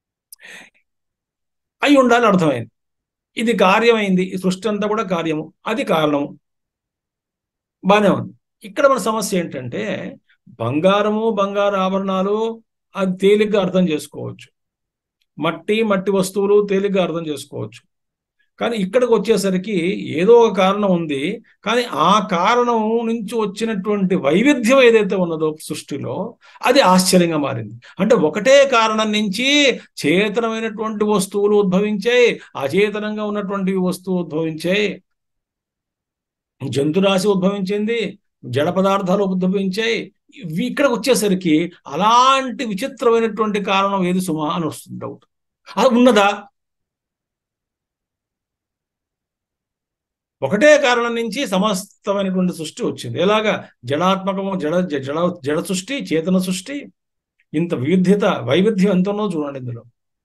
అయి ఉండాలి అర్థమైంది ఇది కార్యమైంది ఈ సృష్టి అంతా కూడా కార్యము అది కారణము బాగానే ఉంది ఇక్కడ మన సమస్య ఏంటంటే బంగారము బంగారు ఆభరణాలు అది తేలిగ్గా అర్థం చేసుకోవచ్చు మట్టి మట్టి వస్తువులు తేలిగ్గా అర్థం చేసుకోవచ్చు కానీ ఇక్కడికి వచ్చేసరికి ఏదో ఒక కారణం ఉంది కానీ ఆ కారణం నుంచి వచ్చినటువంటి వైవిధ్యం ఏదైతే ఉన్నదో సృష్టిలో అది ఆశ్చర్యంగా మారింది అంటే ఒకటే కారణం నుంచి చేతనమైనటువంటి వస్తువులు ఉద్భవించాయి అచేతనంగా ఉన్నటువంటి వస్తువు ఉద్భవించాయి జంతురాశి ఉద్భవించింది జడ పదార్థాలు ఉద్భవించాయి ఇక్కడికి వచ్చేసరికి అలాంటి విచిత్రమైనటువంటి కారణం ఏది సుమా అని వస్తుంది డౌట్ అది ఉన్నదా ఒకటే కారణం నుంచి సమస్తమైనటువంటి సృష్టి వచ్చింది ఎలాగా జడాత్మకము జడ జడ జడ సృష్టి చేతన సృష్టి ఇంత వివిధ్యత వైవిధ్యం ఎంత ఉన్నదో చూడండి ఇందులో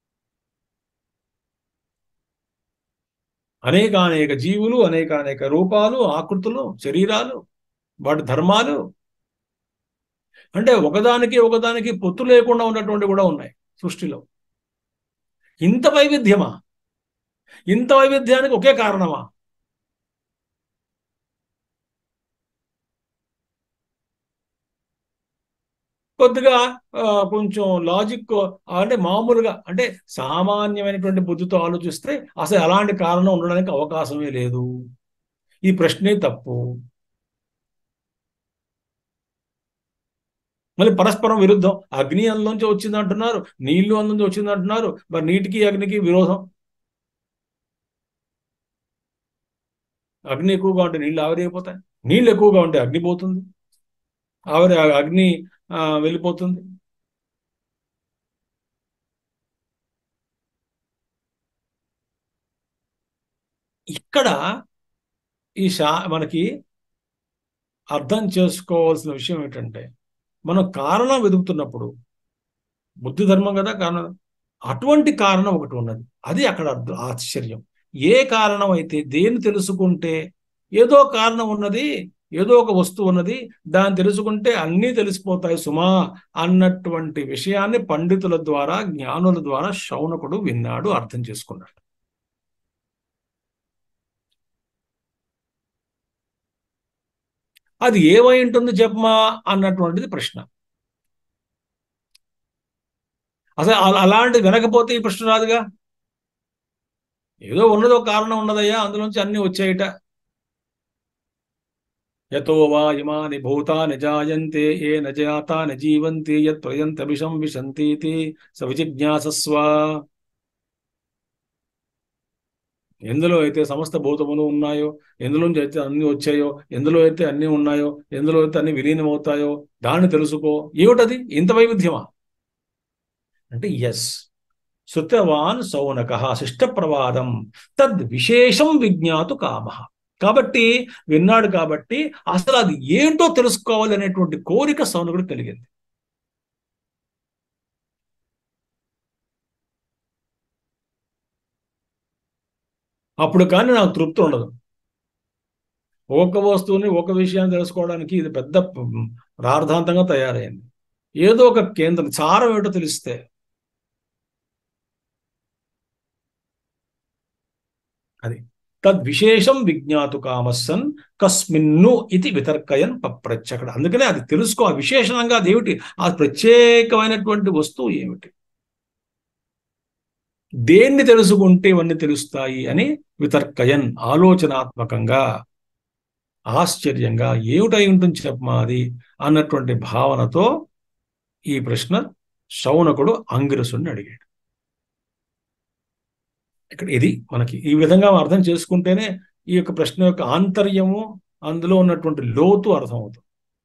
అనేక అనేక జీవులు అనేక అనేక రూపాలు ఆకృతులు శరీరాలు వాటి ధర్మాలు అంటే ఒకదానికి ఒకదానికి పొత్తు లేకుండా ఉన్నటువంటి కూడా ఉన్నాయి సృష్టిలో ఇంత వైవిధ్యమా ఇంత వైవిధ్యానికి ఒకే కారణమా కొద్దిగా ఆ, కొంచెం లాజిక్ అంటే మామూలుగా అంటే సామాన్యమైనటువంటి బుద్ధితో ఆలోచిస్తే అసలు అలాంటి కారణం ఉండడానికి అవకాశమే లేదు ఈ ప్రశ్నే తప్పు మళ్ళీ పరస్పరం విరుద్ధం అగ్ని అందులోంచి వచ్చింది అంటున్నారు నీళ్లు అందులోంచి వచ్చింది అంటున్నారు మరి నీటికి అగ్నికి విరోధం అగ్ని ఎక్కువగా ఉంటే నీళ్ళు ఆవిరైపోతాయి నీళ్ళు ఎక్కువగా ఉంటే అగ్ని పోతుంది ఆవిరి అగ్ని ఆ, వెళ్ళిపోతుంది ఇక్కడ ఈ శా మనకి అర్థం చేసుకోవాల్సిన విషయం ఏంటంటే మనం కారణం వెతుకుతున్నప్పుడు బుద్ధి ధర్మం కదా కారణం అటువంటి కారణం ఒకటి ఉన్నది అది అక్కడ అర్థ- ఆశ్చర్యం ఏ కారణం అయితే దేన్ని తెలుసుకుంటే ఏదో కారణం ఉన్నది ఏదో ఒక వస్తువు ఉన్నది దాన్ని తెలుసుకుంటే అన్నీ తెలిసిపోతాయి సుమా అన్నటువంటి విషయాన్ని పండితుల ద్వారా జ్ఞానుల ద్వారా శౌనకుడు విన్నాడు అర్థం చేసుకున్నాడు అది ఏమై ఉంటుంది చెప్పమా అన్నటువంటిది ప్రశ్న అసలు అలా- అలాంటిది వినకపోతే ఈ ప్రశ్న రాదుగా ఏదో ఉన్నదో ఒక కారణం ఉన్నదయ్యా అందులోంచి అన్ని వచ్చాయిట యతో వా ఇమాని భూతాని జాయంతే ఏ నజాతాని జీవంతి యత్ ప్రయంతమిషం విశంతీతి స విజిజ్ఞాసస్వ ఎందులో అయితే సమస్త భూతములు ఉన్నాయో ఎందులోంచి అయితే అన్ని వచ్చాయో ఎందులో అయితే అన్ని ఉన్నాయో ఎందులో అయితే అన్ని విలీనం అవుతాయో దాన్ని తెలుసుకో ఏమిటది ఇంత వైవిధ్యమా అంటే ఎస్ శృతవాన్ సౌనక శిష్ట ప్రవాదం తద్ విశేషం విజ్ఞాతు కామ కాబట్టి విన్నాడు కాబట్టి అసలు అది ఏంటో తెలుసుకోవాలి అనేటువంటి కోరిక సౌనకుడు కలిగింది అప్పుడు కానీ నాకు తృప్తి ఉండదు ఒక వస్తువుని ఒక విషయాన్ని తెలుసుకోవడానికి ఇది పెద్ద ప్రార్థాంతంగా తయారైంది ఏదో ఒక కేంద్రం సారం ఏమిటో తెలిస్తే అది తద్విశేషం విజ్ఞాతు కామస్సన్ కస్మిన్ను ఇది వితర్కయన్ పప్రచ్చ అక్కడ అందుకనే అది తెలుసుకో ఆ విశేషణంగా అది ఏమిటి ఆ ప్రత్యేకమైనటువంటి వస్తువు ఏమిటి దేన్ని తెలుసుకుంటే ఇవన్నీ తెలుస్తాయి అని వితర్కయన్ ఆలోచనాత్మకంగా ఆశ్చర్యంగా ఏమిటై ఉంటుంది చెప్పమా అది అన్నటువంటి భావనతో ఈ ప్రశ్న శౌనకుడు అంగిరసుని అడిగాడు ఇక్కడ ఇది మనకి ఈ విధంగా అర్థం చేసుకుంటేనే ఈ యొక్క ప్రశ్న యొక్క ఆంతర్యము అందులో ఉన్నటువంటి లోతు అర్థమవుతుంది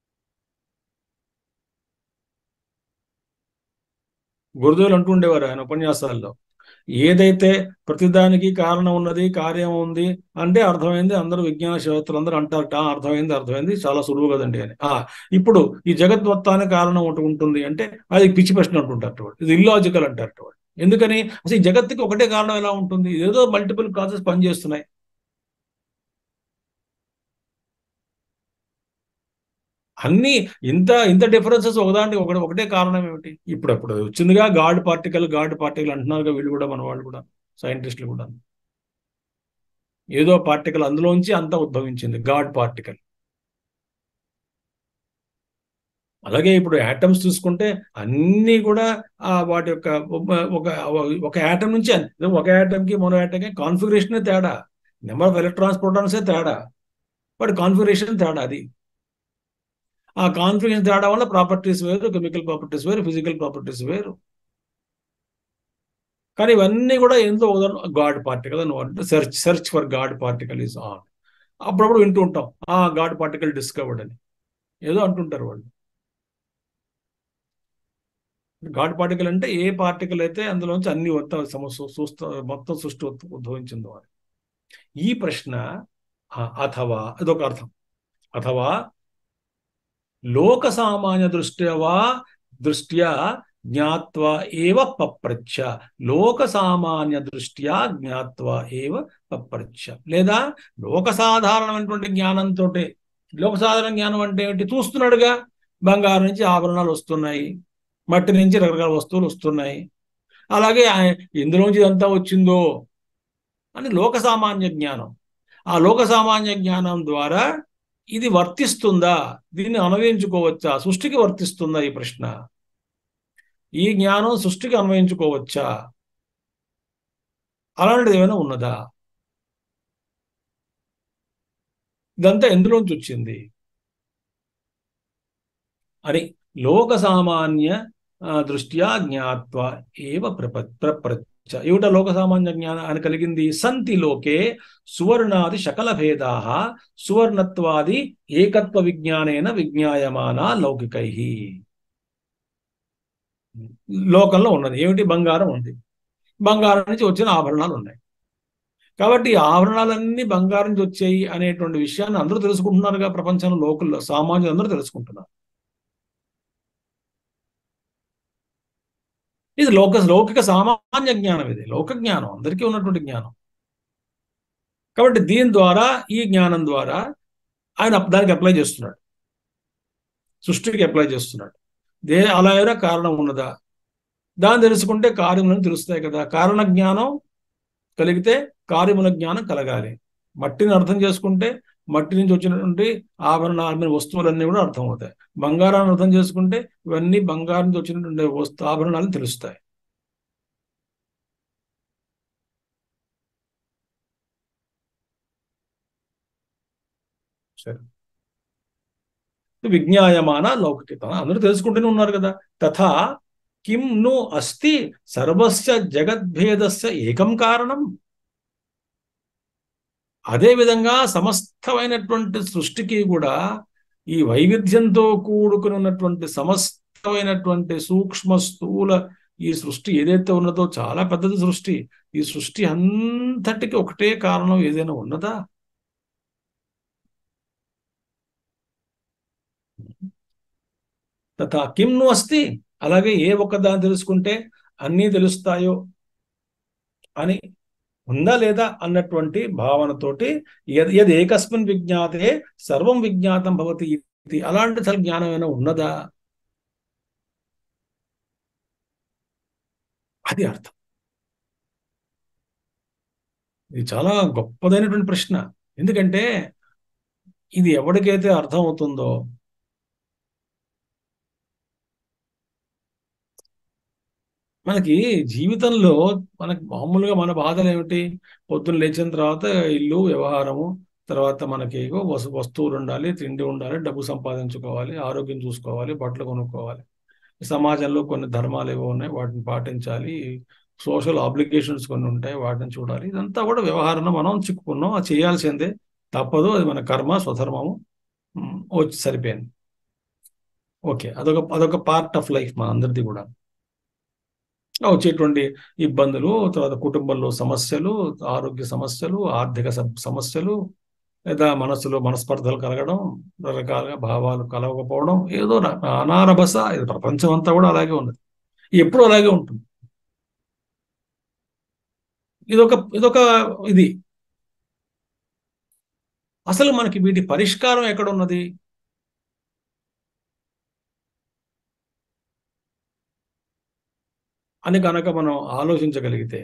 గురుదేవులు అంటుండేవారు ఆయన ఉపన్యాసాల్లో ఏదైతే ప్రతిదానికి కారణం ఉన్నది కార్యం ఉంది అంటే అర్థమైంది అందరూ విజ్ఞాన శాస్త్రులు అందరూ అంటారట "ఆ, అర్థమైంది అర్థమైంది చాలా సులువు కదండి అని ఆ ఇప్పుడు ఈ జగత్ మొత్తానికి కారణం ఒకటి ఉంటుంది అంటే అది పిచ్చి ప్రశ్న అంటుంటారు వాడు. ఇది ఇల్లాజికల్ అంటారు వాడు. ఎందుకని అసలు ఈ జగత్తుకి ఒకటే కారణం ఎలా ఉంటుంది ఏదో మల్టిపుల్ కాజెస్ పనిచేస్తున్నాయి అన్ని ఇంత ఇంత డిఫరెన్సెస్ ఒకదానికి ఒకటి ఒకటే కారణం ఏమిటి ఇప్పుడు అప్పుడు వచ్చిందిగా గాడ్ పార్టికల్ గాడ్ పార్టికల్ అంటున్నారుగా వీళ్ళు కూడా మన వాళ్ళు కూడా సైంటిస్టులు కూడా ఏదో పార్టికల్ అందులోంచి అంతా ఉద్భవించింది గాడ్ పార్టికల్ అలాగే ఇప్పుడు యాటమ్స్ చూసుకుంటే అన్నీ కూడా ఆ వాటి యొక్క ఒక- ఒక ఒక యాటమ్ నుంచి అన్ని- ఒక యాటమ్కి మరో యాటమ్కి కాన్ఫిగరేషనే తేడా నెంబర్ ఆఫ్ ఎలక్ట్రాన్స్ ప్రోటాన్సే తేడా బట్ కాన్ఫిగరేషన్ తేడా అది ఆ కాన్ఫిగరేషన్ తేడా వల్ల ప్రాపర్టీస్ వేరు కెమికల్ ప్రాపర్టీస్ వేరు ఫిజికల్ ప్రాపర్టీస్ వేరు కానీ ఇవన్నీ కూడా ఎందులో గాడ్ పార్టికల్ అని అంటే search search for God particle is on అప్పుడప్పుడు వింటూ ఉంటాం ఆ గాడ్ పార్టికల్ డిస్కవర్డ్ అని ఏదో అంటుంటారు వాళ్ళు గాడ్ పార్టికల్ అంటే ఏ పార్టికల్ అయితే అందులోంచి అన్ని మొత్తం సమస్య చూస్తా మొత్తం సృష్టి ఉద్- ఉద్భవించిందో అని ఈ ప్రశ్న ఆ, అథవా ఇదొక అర్థం అథవా లోక సామాన్య దృష్ట్యా వా దృష్ట్యా జ్ఞాత్వా ఏవ పప్రచ్ఛ లోక సామాన్య దృష్ట్యా జ్ఞాత్వా ఏవ పప్రచ్ఛ లేదా లోక సాధారణమైనటువంటి జ్ఞానంతో లోక సాధారణ జ్ఞానం అంటే ఏంటి చూస్తున్నాడుగా బంగారం నుంచి ఆభరణాలు వస్తున్నాయి మట్టి నుంచి రకరకాల వస్తువులు వస్తున్నాయి అలాగే ఆ- ఎందులోంచి ఇదంతా వచ్చిందో అని లోక సామాన్య జ్ఞానం ఆ లోక సామాన్య జ్ఞానం ద్వారా ఇది వర్తిస్తుందా దీన్ని అన్వయించుకోవచ్చా సృష్టికి వర్తిస్తుందా ఈ ప్రశ్న ఈ జ్ఞానం సృష్టికి అన్వయించుకోవచ్చా అలాంటిది ఏమైనా ఉన్నదా ఇదంతా ఎందులోంచి వచ్చింది అని లోక సామాన్య ఆ, దృష్ట్యా జ్ఞాత్వ ఏవ ప్రప ప్రప్రచ్చ ఏమిట లోక సామాన్య జ్ఞానం అని కలిగింది సంతి లోకే సువర్ణాది శకల భేదా సువర్ణత్వాది ఏకత్వ విజ్ఞానేన విజ్ఞాయమాన లౌకికై లోకంలో ఉన్నది ఏమిటి బంగారం ఉంది బంగారం నుంచి వచ్చిన ఆభరణాలు ఉన్నాయి కాబట్టి ఈ ఆభరణాలన్నీ బంగారం నుంచి వచ్చాయి అనేటువంటి విషయాన్ని అందరూ తెలుసుకుంటున్నారుగా ప్రపంచంలో లోకల్లో సామాన్యులు అందరూ తెలుసుకుంటున్నారు ఇది లోక లౌకిక సామాన్య జ్ఞానం ఇది లోక జ్ఞానం అందరికీ ఉన్నటువంటి జ్ఞానం కాబట్టి దీని ద్వారా ఈ జ్ఞానం ద్వారా ఆయన అప్- దానికి అప్లై చేస్తున్నాడు సృష్టికి అప్లై చేస్తున్నాడు దే అలా అయినా కారణం ఉన్నదా దాన్ని తెలుసుకుంటే కార్యములను తెలుస్తాయి కదా కారణ జ్ఞానం కలిగితే కార్యముల జ్ఞానం కలగాలి మట్టిని అర్థం చేసుకుంటే మట్టి నుంచి వచ్చినటువంటి ఆభరణాలు వస్తువులన్నీ కూడా అర్థమవుతాయి బంగారాన్ని అర్థం చేసుకుంటే ఇవన్నీ బంగారం నుంచి వచ్చినటువంటి వస్తు ఆభరణాలు తెలుస్తాయి సరే విజ్ఞాయమాన లౌకికత అందరూ తెలుసుకుంటూనే ఉన్నారు కదా తథా కిం ను అస్తి సర్వస్య జగద్భేదస్య ఏకం కారణం అదే విధంగా సమస్తమైనటువంటి సృష్టికి కూడా ఈ వైవిధ్యంతో కూడుకుని ఉన్నటువంటి సమస్తమైనటువంటి సూక్ష్మ స్థూల ఈ సృష్టి ఏదైతే ఉన్నదో చాలా పెద్దది సృష్టి ఈ సృష్టి అంతటికి ఒకటే కారణం ఏదైనా ఉన్నదా తథా కిం ను అస్తి అలాగే ఏ ఒక్క దాన్ని తెలుసుకుంటే అన్నీ తెలుస్తాయో అని ఉందా లేదా అన్నటువంటి భావనతోటి యద్ యద్ ఏకస్మిన్ విజ్ఞాతే సర్వం విజ్ఞాతం భవతి ఇది అలాంటి అసలు జ్ఞానం ఏమైనా ఉన్నదా అది అర్థం ఇది చాలా గొప్పదైనటువంటి ప్రశ్న ఎందుకంటే ఇది ఎవరికైతే అర్థం అవుతుందో మనకి జీవితంలో మనకి మామూలుగా మన బాధలు ఏమిటి పొద్దున్న లేచిన తర్వాత ఇల్లు వ్యవహారము తర్వాత మనకి ఏగో వస్తు వస్తువులు ఉండాలి తిండి ఉండాలి డబ్బు సంపాదించుకోవాలి ఆరోగ్యం చూసుకోవాలి బట్టలు కొనుక్కోవాలి సమాజంలో కొన్ని ధర్మాలు ఏవో ఉన్నాయి వాటిని పాటించాలి సోషల్ ఆబ్లిగేషన్స్ కొన్ని ఉంటాయి వాటిని చూడాలి ఇదంతా కూడా వ్యవహారంలో మనం చిక్కుకున్నాం అది చేయాల్సిందే తప్పదు అది మన కర్మ స్వధర్మము ఉమ్, వచ్చి సరిపోయింది ఓకే అదొక అదొక పార్ట్ ఆఫ్ లైఫ్ మన అందరిది కూడా వచ్చేటువంటి ఇబ్బందులు తర్వాత కుటుంబంలో సమస్యలు ఆరోగ్య సమస్యలు ఆర్థిక సమ- సమస్యలు లేదా మనసులో మనస్పర్ధలు కలగడం రకరకాలుగా భావాలు కలవకపోవడం ఏదో ర- అనారభస ఇది ప్రపంచం అంతా కూడా అలాగే ఉన్నది ఎప్పుడు అలాగే ఉంటుంది ఇదొక ఇదొక ఇది అసలు మనకి వీటి పరిష్కారం ఎక్కడ ఉన్నది అని కనుక మనం ఆలోచించగలిగితే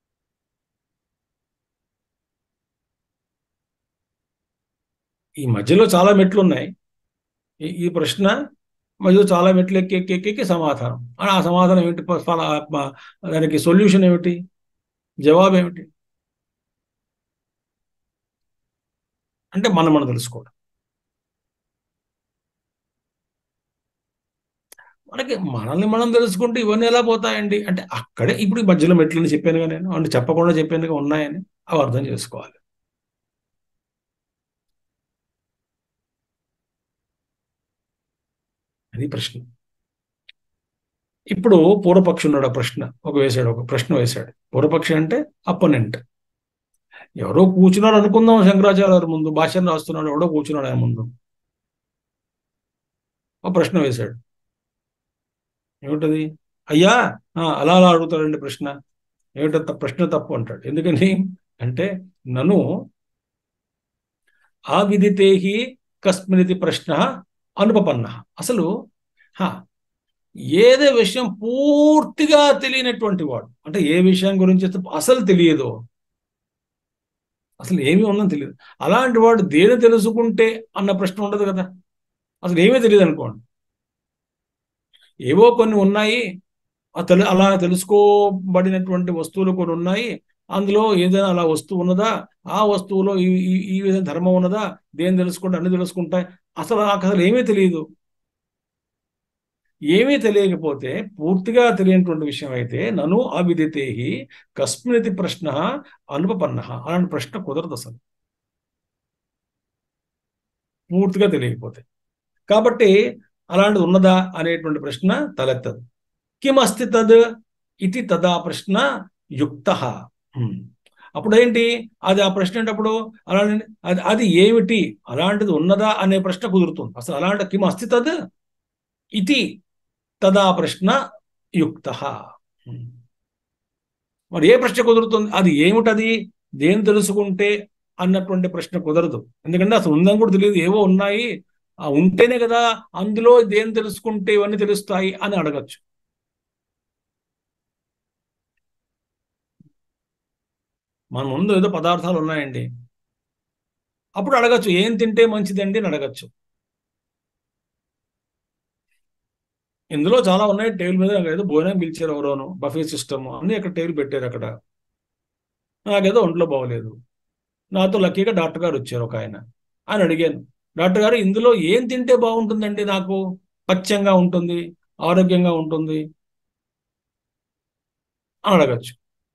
ఈ మధ్యలో చాలా మెట్లు ఉన్నాయి ఈ ఈ ప్రశ్న మధ్యలో చాలా మెట్లు ఎక్కి ఎక్కి ఎక్కి ఎక్కి సమాధానం అని ఆ సమాధానం ఏమిటి ప- ఫల- మ- దానికి సొల్యూషన్ ఏమిటి జవాబు ఏమిటి అంటే మనం మనం తెలుసుకోవడం మనకి మనల్ని మనం తెలుసుకుంటే ఇవన్నీ ఎలా పోతాయండి అంటే అక్కడే ఇప్పుడు ఈ మధ్యలో మెట్లని చెప్పానుగా నేను అంటే చెప్పకుండా చెప్పానుగా ఉన్నాయని అవి అర్థం చేసుకోవాలి అది ప్రశ్న ఇప్పుడు పూర్వపక్షి ఉన్నాడు ఆ ప్రశ్న ఒక వేశాడు ఒక ప్రశ్న వేశాడు పూర్వపక్షి అంటే అపోనెంట్ ఎవరో కూర్చున్నాడు అనుకుందాం శంకరాచార్య గారి ముందు భాష్యం రాస్తున్నాడు ఎవడో కూర్చున్నాడు ఆయన ముందు ఒక ప్రశ్న వేశాడు ఏమిటది అయ్యా ఆ, అలా అలా అడుగుతాడండి ప్రశ్న ఏమిటో త- ప్రశ్న తప్పు అంటాడు ఎందుకని అంటే నన్ను ఆ విదితే హి కస్మినితి ప్రశ్న అనుపపన్న అసలు హా, ఏదే విషయం పూర్తిగా తెలియనటువంటి వాడు అంటే ఏ విషయం గురించి అయితే అసలు తెలియదు అసలు ఏమీ ఉందని తెలియదు అలాంటి వాడు దేని తెలుసుకుంటే అన్న ప్రశ్న ఉండదు కదా అసలు ఏమీ తెలియదు అనుకోండి ఏవో కొన్ని ఉన్నాయి ఆ తెలు అలా తెలుసుకోబడినటువంటి వస్తువులు కొన్ని ఉన్నాయి అందులో ఏదైనా అలా వస్తువు ఉన్నదా ఆ వస్తువులో ఈ ఈ- ఈ విధంగా ధర్మం ఉన్నదా దేని తెలుసుకుంటే అన్ని తెలుసుకుంటాయి అసలు నాకు అసలు ఏమీ తెలియదు ఏమీ తెలియకపోతే పూర్తిగా తెలియనటువంటి విషయం అయితే నను అవిదితేహి కస్మినితి ప్రశ్న అనుపపన్న అలాంటి ప్రశ్న కుదరదు అసలు పూర్తిగా తెలియకపోతే కాబట్టి అలాంటిది ఉన్నదా అనేటువంటి ప్రశ్న తలెత్తదు కిమస్తి తద్ ఇది తదా ప్రశ్న యుక్త అప్పుడు ఏంటి అది ఆ ప్రశ్న ఏంటప్పుడు అలాంటి అది అది ఏమిటి అలాంటిది ఉన్నదా అనే ప్రశ్న కుదురుతుంది అసలు అలాంటి కిమ్ అస్తి తద్ ఇది తదా ప్రశ్న యుక్త మరి ఏ ప్రశ్న కుదురుతుంది అది ఏమిటది దేని తెలుసుకుంటే అన్నటువంటి ప్రశ్న కుదరదు ఎందుకంటే అసలు ఉందని కూడా తెలియదు ఏవో ఉన్నాయి ఆ ఉంటేనే కదా అందులో దేని తెలుసుకుంటే ఇవన్నీ తెలుస్తాయి అని అడగచ్చు మన ముందు ఏదో పదార్థాలు ఉన్నాయండి అప్పుడు అడగచ్చు ఏం తింటే మంచిదండి అని అడగచ్చు ఇందులో చాలా ఉన్నాయి టేబుల్ మీద నాకు ఏదో భోజనం పిలిచారు ఎవరోను బఫే సిస్టమ్ అన్ని అక్కడ టేబుల్ పెట్టారు అక్కడ నాకేదో ఒంట్లో బాగోలేదు నాతో లక్కీగా డాక్టర్ గారు వచ్చారు ఒక ఆయన అని అడిగాను డాక్టర్ గారు ఇందులో ఏం తింటే బాగుంటుందండి నాకు పచ్చంగా ఉంటుంది ఆరోగ్యంగా ఉంటుంది అని అడగచ్చు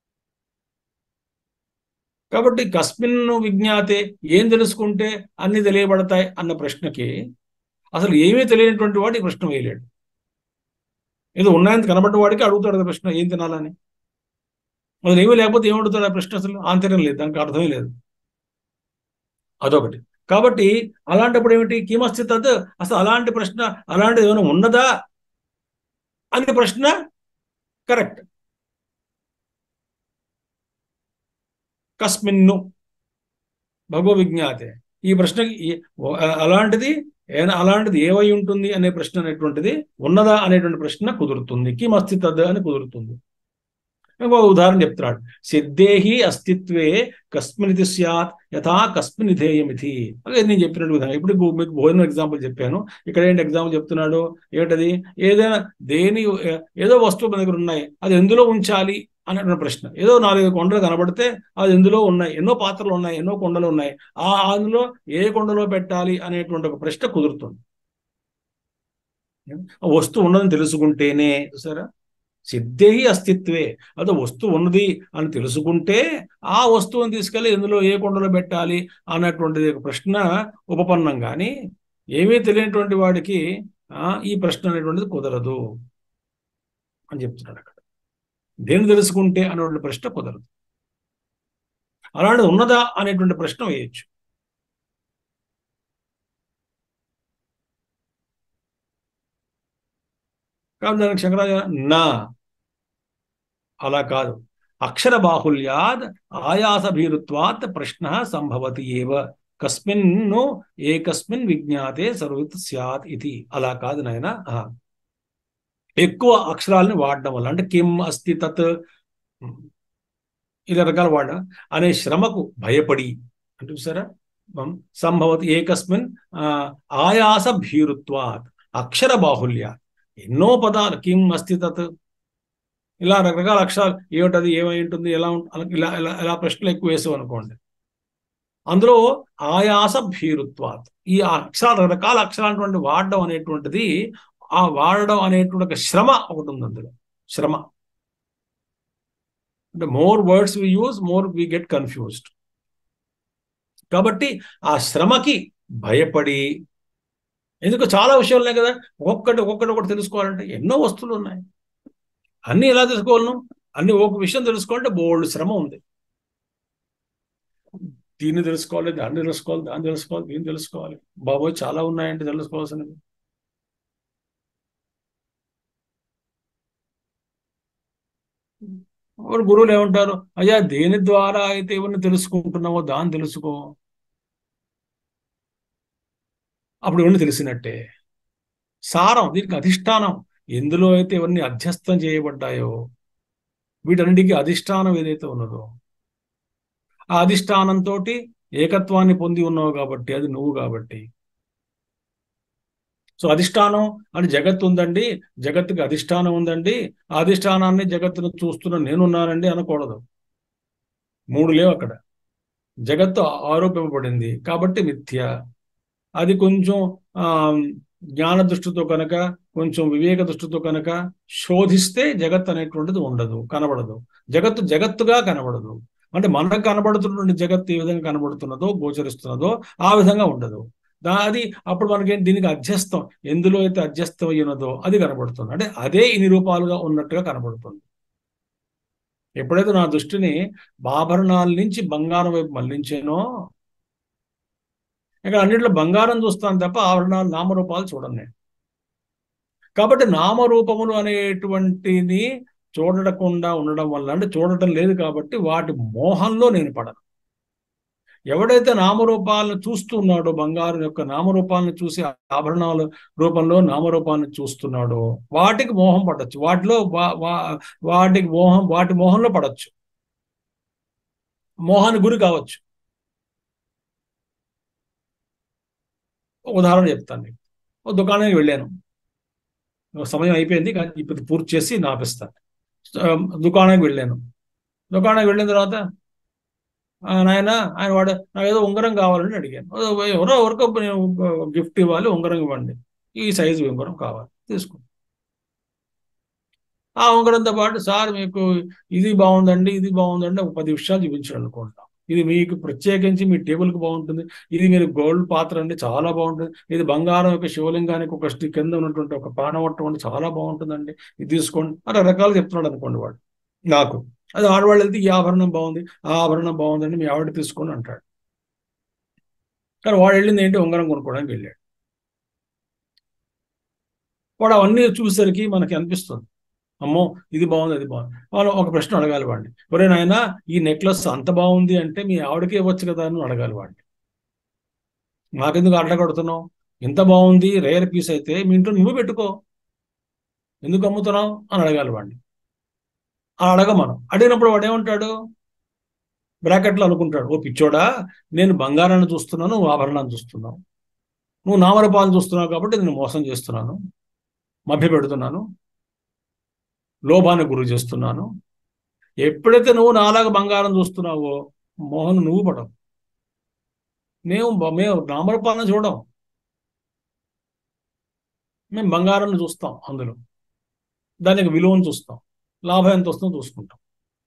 కాబట్టి కస్మిన్ విజ్ఞాతే ఏం తెలుసుకుంటే అన్ని తెలియబడతాయి అన్న ప్రశ్నకి అసలు ఏమీ తెలియనటువంటి వాడు ఈ ప్రశ్న వేయలేడు ఏదో ఉన్నాయని కనబడ్డ వాడికి అడుగుతాడు కదా ప్రశ్న ఏం తినాలని అసలు ఏమీ లేకపోతే ఏం అడుగుతాడు ఆ ప్రశ్న అసలు ఆంతర్యం లేదు దానికి అర్థమే లేదు అదొకటి కాబట్టి అలాంటప్పుడు ఏమిటి కిమస్తి తద్ అసలు అలాంటి ప్రశ్న అలాంటిది ఏమైనా ఉన్నదా అనే ప్రశ్న కరెక్ట్ కస్మిన్ను భగవ విజ్ఞాతే ఈ ప్రశ్నకి ఈ- అలాంటిది ఏనా అలాంటిది ఏవై ఉంటుంది అనే ప్రశ్న అనేటువంటిది ఉన్నదా అనేటువంటి ప్రశ్న కుదురుతుంది కిమస్తి తద్ అని కుదురుతుంది ఇంకో ఉదాహరణ చెప్తున్నాడు సిద్ధేహి అస్తిత్వే కస్మినిది స్యాత్ యథా కస్మిన్ విధేయమితి అదే నేను చెప్పినట్టు విధంగా ఇప్పుడు మీకు- మీకు భోజనం ఎగ్జాంపుల్ చెప్పాను ఇక్కడ ఏంటి ఎగ్జాంపుల్ చెప్తున్నాడు ఏంటది ఏదైనా దేని ఏదో వస్తువు మన దగ్గర ఉన్నాయి అది ఎందులో ఉంచాలి అనేటువంటి ప్రశ్న ఏదో నాలుగు కొండలు కనబడితే అది ఎందులో ఉన్నాయి ఎన్నో పాత్రలు ఉన్నాయి ఎన్నో కొండలు ఉన్నాయి ఆ అందులో ఏ కొండలో పెట్టాలి అనేటువంటి ఒక ప్రశ్న కుదురుతుంది ఆ వస్తువు ఉన్నదని తెలుసుకుంటేనే చూసారా సిద్ధే అస్తిత్వే అదే వస్తువు ఉన్నది అని తెలుసుకుంటే ఆ వస్తువుని తీసుకెళ్లి ఎందులో ఏ కొండలో పెట్టాలి అన్నటువంటిది ఒక ప్రశ్న ఉపపన్నం కానీ ఏమీ తెలియనటువంటి వాడికి ఆ ఈ ప్రశ్న అనేటువంటిది కుదరదు అని చెప్తున్నాడు అక్కడ దేని తెలుసుకుంటే అనేటువంటి ప్రశ్న కుదరదు అలాంటిది ఉన్నదా అనేటువంటి ప్రశ్న వేయచ్చు కాబట్టి దానికి శంకరాజ నా అలా కాదు అక్షర బాహుల్యాద్ ఆయాసభీరుత్వాత్ ప్రశ్న సంభవతి ఏవ కస్మిన్ను ఏకస్మిన్ విజ్ఞాతే సర్వత్ స్యాత్ ఇది అలా కాదు నాయన ఎక్కువ అక్షరాలని వాడడం వల్ల అంటే కిమ్ అస్తి తత్ ఇలా రకాల వాడ అనే శ్రమకు భయపడి అంటే చూసారా సంభవతి ఏకస్మిన్ ఆయాస భీరుత్వాత్ అక్షర బాహుల్యాత్ ఎన్నో పదాలు కిం అస్తి తత్ ఇలా రకరకాల అక్షరాలు ఏమిటది ఏమై ఉంటుంది ఎలా ఇలా ఇలా ఇలా ప్రశ్నలు ఎక్కువ వేసావు అనుకోండి అందులో ఆయాస భీరుత్వాత్ ఈ అక్షరాలు రకరకాల అక్షరాలటువంటి వాడడం అనేటువంటిది ఆ వాడడం అనేటువంటి ఒక శ్రమ ఒకటి ఉంది అందులో శ్రమ అంటే more words we use more we get confused కాబట్టి ఆ శ్రమకి భయపడి ఎందుకు చాలా విషయాలు ఉన్నాయి కదా ఒక్కొక్కటి ఒక్కొక్కటి ఒకటి తెలుసుకోవాలంటే ఎన్నో వస్తువులు ఉన్నాయి అన్ని ఎలా తెలుసుకోవాలను అన్ని ఒక విషయం తెలుసుకోవాలంటే బోల్డ్ శ్రమ ఉంది దీన్ని తెలుసుకోవాలి దాన్ని తెలుసుకోవాలి దాన్ని తెలుసుకోవాలి దీన్ని తెలుసుకోవాలి బాబోయ్ చాలా ఉన్నాయంటే తెలుసుకోవాల్సినవి గురువులు ఏమంటారు అయ్యా దేని ద్వారా అయితే ఇవన్నీ తెలుసుకుంటున్నావో దాన్ని తెలుసుకో అప్పుడు ఇవన్నీ తెలిసినట్టే సారం దీనికి అధిష్టానం ఎందులో అయితే ఇవన్నీ అధ్యస్థం చేయబడ్డాయో వీటన్నిటికీ అధిష్టానం ఏదైతే ఉన్నదో ఆ అధిష్టానంతో ఏకత్వాన్ని పొంది ఉన్నావు కాబట్టి అది నువ్వు కాబట్టి సో అధిష్టానం అని జగత్తు ఉందండి జగత్తుకి అధిష్టానం ఉందండి ఆ అధిష్టానాన్ని జగత్తును చూస్తున్న నేనున్నానండి అనకూడదు మూడు లేవు అక్కడ జగత్తు ఆరోపింపబడింది కాబట్టి మిథ్య అది కొంచెం ఆ జ్ఞాన దృష్టితో కనుక కొంచెం వివేక దృష్టితో కనుక శోధిస్తే జగత్ అనేటువంటిది ఉండదు కనబడదు జగత్తు జగత్తుగా కనబడదు అంటే మనకు కనబడుతున్న జగత్తు ఏ విధంగా కనబడుతున్నదో గోచరిస్తున్నదో ఆ విధంగా ఉండదు దా అది అప్పుడు మనకి దీనికి అధ్యస్థం ఎందులో అయితే అధ్యస్థం అయినదో అది కనబడుతుంది అంటే అదే ఇన్ని రూపాలుగా ఉన్నట్టుగా కనబడుతుంది ఎప్పుడైతే నా దృష్టిని ఆభరణాల నుంచి బంగారం వైపు మళ్లించానో ఇక్కడ అన్నింటిలో బంగారం చూస్తాను తప్ప ఆభరణాలు నామరూపాలు చూడండి నేను కాబట్టి నామరూపములు అనేటువంటిది చూడకుండా ఉండడం వల్ల అంటే చూడటం లేదు కాబట్టి వాటి మోహంలో నేను పడను ఎవడైతే నామరూపాలను చూస్తున్నాడో బంగారం యొక్క నామరూపాలను చూసి ఆభరణాల రూపంలో నామరూపాలను చూస్తున్నాడో వాటికి మోహం పడచ్చు వాటిలో వాటికి మోహం వాటి మోహంలో పడచ్చు మోహానికి గురి కావచ్చు ఉదాహరణ చెప్తాను మీకు ఓ దుకాణానికి వెళ్ళాను సమయం అయిపోయింది కానీ ఇప్పుడు పూర్తి చేసి నాపిస్తాను దుకాణానికి వెళ్ళాను దుకాణానికి వెళ్ళిన తర్వాత నాయన ఆయన వాడు నాకు ఏదో ఉంగరం కావాలని అడిగాను ఎవరో ఎవరికో నేను గిఫ్ట్ ఇవ్వాలి ఉంగరం ఇవ్వండి ఈ సైజు ఉంగరం కావాలి తీసుకో ఆ ఉంగరంతో పాటు సార్ మీకు ఇది బాగుందండి ఇది బాగుందండి ఒక పది విషయాలు చూపించాడు అనుకుంటాం ఇది మీకు ప్రత్యేకించి మీ టేబుల్కి బాగుంటుంది ఇది మీరు గోల్డ్ పాత్ర అండి చాలా బాగుంటుంది ఇది బంగారం యొక్క శివలింగానికి ఒక కింద ఉన్నటువంటి ఒక పానవట్టం అండి చాలా బాగుంటుందండి ఇది తీసుకోండి అలా రకాలు చెప్తున్నాడు అనుకోండి వాడు నాకు అది ఆడవాళ్ళు వెళ్తే ఈ ఆభరణం బాగుంది ఆ ఆభరణం బాగుందండి మీ ఆవిడ తీసుకోండి అంటాడు కానీ వాడు వెళ్ళింది ఏంటి ఉంగరం కొనుక్కోవడానికి వెళ్ళాడు వాడు అవన్నీ చూసేసరికి మనకి అనిపిస్తుంది అమ్మో ఇది బాగుంది అది బాగుంది వాళ్ళు ఒక ప్రశ్న అడగాలి వాడిని ఒరే నాయన ఈ నెక్లెస్ అంత బాగుంది అంటే మీ ఆవిడకి ఇవ్వచ్చు కదా అని అడగాలి వాడిని నాకెందుకు అడ్డగడుతున్నావు ఇంత బాగుంది రేర్ పీస్ అయితే మీ ఇంట్లో నువ్వు పెట్టుకో ఎందుకు అమ్ముతున్నావు అని అడగాలి వాడిని అలా అడగ మనం అడిగినప్పుడు వాడు ఏమంటాడు బ్రాకెట్లో అనుకుంటాడు ఓ పిచ్చోడా నేను బంగారాన్ని చూస్తున్నాను నువ్వు ఆభరణాన్ని చూస్తున్నావు నువ్వు నామరపాలను చూస్తున్నావు కాబట్టి నేను మోసం చేస్తున్నాను మభ్య పెడుతున్నాను లోభాన్ని గురి చేస్తున్నాను ఎప్పుడైతే నువ్వు నాలాగా బంగారం చూస్తున్నావో మోహన్ నువ్వు పడవు మేము మేము నామరపాలన చూడం మేము బంగారాన్ని చూస్తాం అందులో దానికి విలువను చూస్తాం లాభం ఎంత వస్తుందో చూసుకుంటాం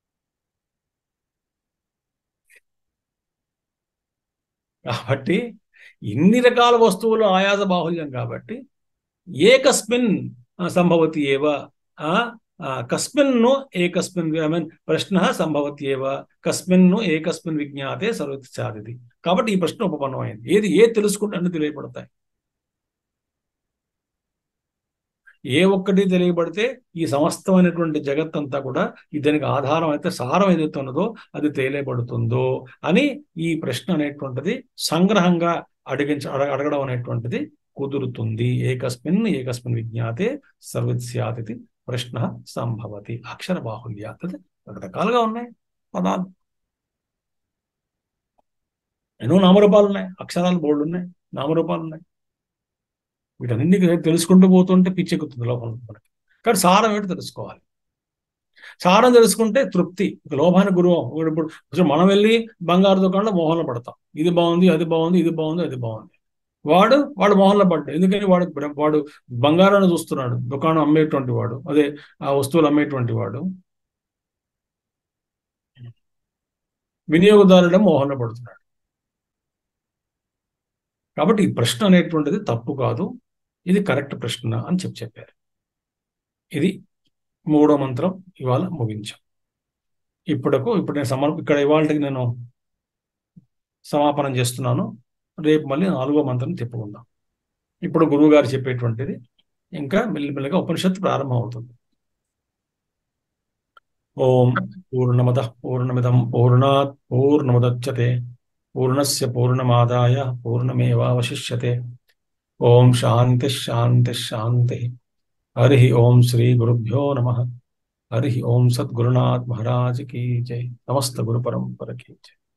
కాబట్టి ఇన్ని రకాల వస్తువులు ఆయాస బాహుల్యం కాబట్టి ఏకస్మిన్ సంభవతి ఏవ కస్మిన్ను ఏకస్మిన్ ఐ మీన్ ప్రశ్న సంభవతి ఏవ కస్మిన్ను ఏకస్మిన్ విజ్ఞాతే సర్వతి సాధిది కాబట్టి ఈ ప్రశ్న ఉపపన్నమైంది ఏది ఏ తెలుసుకుంటే అన్ని తెలియబడతాయి ఏ ఒక్కటి తెలియబడితే ఈ సమస్తమైనటువంటి జగత్తంతా కూడా దానికి ఆధారం అయితే సారం ఏదైతే ఉన్నదో అది తెలియబడుతుందో అని ఈ ప్రశ్న అనేటువంటిది సంగ్రహంగా అడిగించ అడగడం అనేటువంటిది కుదురుతుంది ఏకస్మిన్ ఏకస్మిన్ విజ్ఞాతే సర్వస్యాతి ప్రశ్న సంభవతి అక్షర బాహుల్యాత్ రకరకాలుగా ఉన్నాయి పదాలు ఎన్నో నామరూపాలు ఉన్నాయి అక్షరాలు బోర్డు ఉన్నాయి నామరూపాలు ఉన్నాయి వీటన్నింటి తెలుసుకుంటూ పోతుంటే పిచ్చెక్కుతుంది లోపల మనకి కానీ సారం ఏంటో తెలుసుకోవాలి సారం తెలుసుకుంటే తృప్తి ఇక లోభానికి గురువు ఇప్పుడు మనం వెళ్ళి బంగారు దుకాణంలో మోహంలో పడతాం ఇది బాగుంది అది బాగుంది ఇది బాగుంది అది బాగుంది వాడు వాడు మోహంలో పడ్డాడు ఎందుకని వాడు వాడు బంగారాన్ని చూస్తున్నాడు దుకాణం అమ్మేటువంటి వాడు అదే ఆ వస్తువులు అమ్మేటువంటి వాడు వినియోగదారుడే మోహంలో పడుతున్నాడు కాబట్టి ఈ ప్రశ్న అనేటువంటిది తప్పు కాదు ఇది కరెక్ట్ ప్రశ్న అని చెప్పి చెప్పారు ఇది మూడో మంత్రం ఇవాళ ముగించాం ఇప్పుడకు ఇప్పుడు నేను సమర్ ఇక్కడ ఇవాళకి నేను సమాపనం చేస్తున్నాను రేపు మళ్ళీ నాలుగో మంత్రం తిప్పుకుందాం ఇప్పుడు గురువు గారు చెప్పేటువంటిది ఇంకా మెల్లిమెల్లిగా ఉపనిషత్తు ప్రారంభం అవుతుంది ఓం పూర్ణమద పూర్ణమిదం పూర్ణాత్ పూర్ణముదచ్చతే పూర్ణస్య పూర్ణమాదాయ పూర్ణమేవావశిష్యతే ఓం శాంతి శాంతి శాంతి హరి ఓం శ్రీ గురుభ్యో నమ హరి ఓం సద్గురునాథ్ మహారాజ్ की जय नमस्त गुरु परंपरा की जय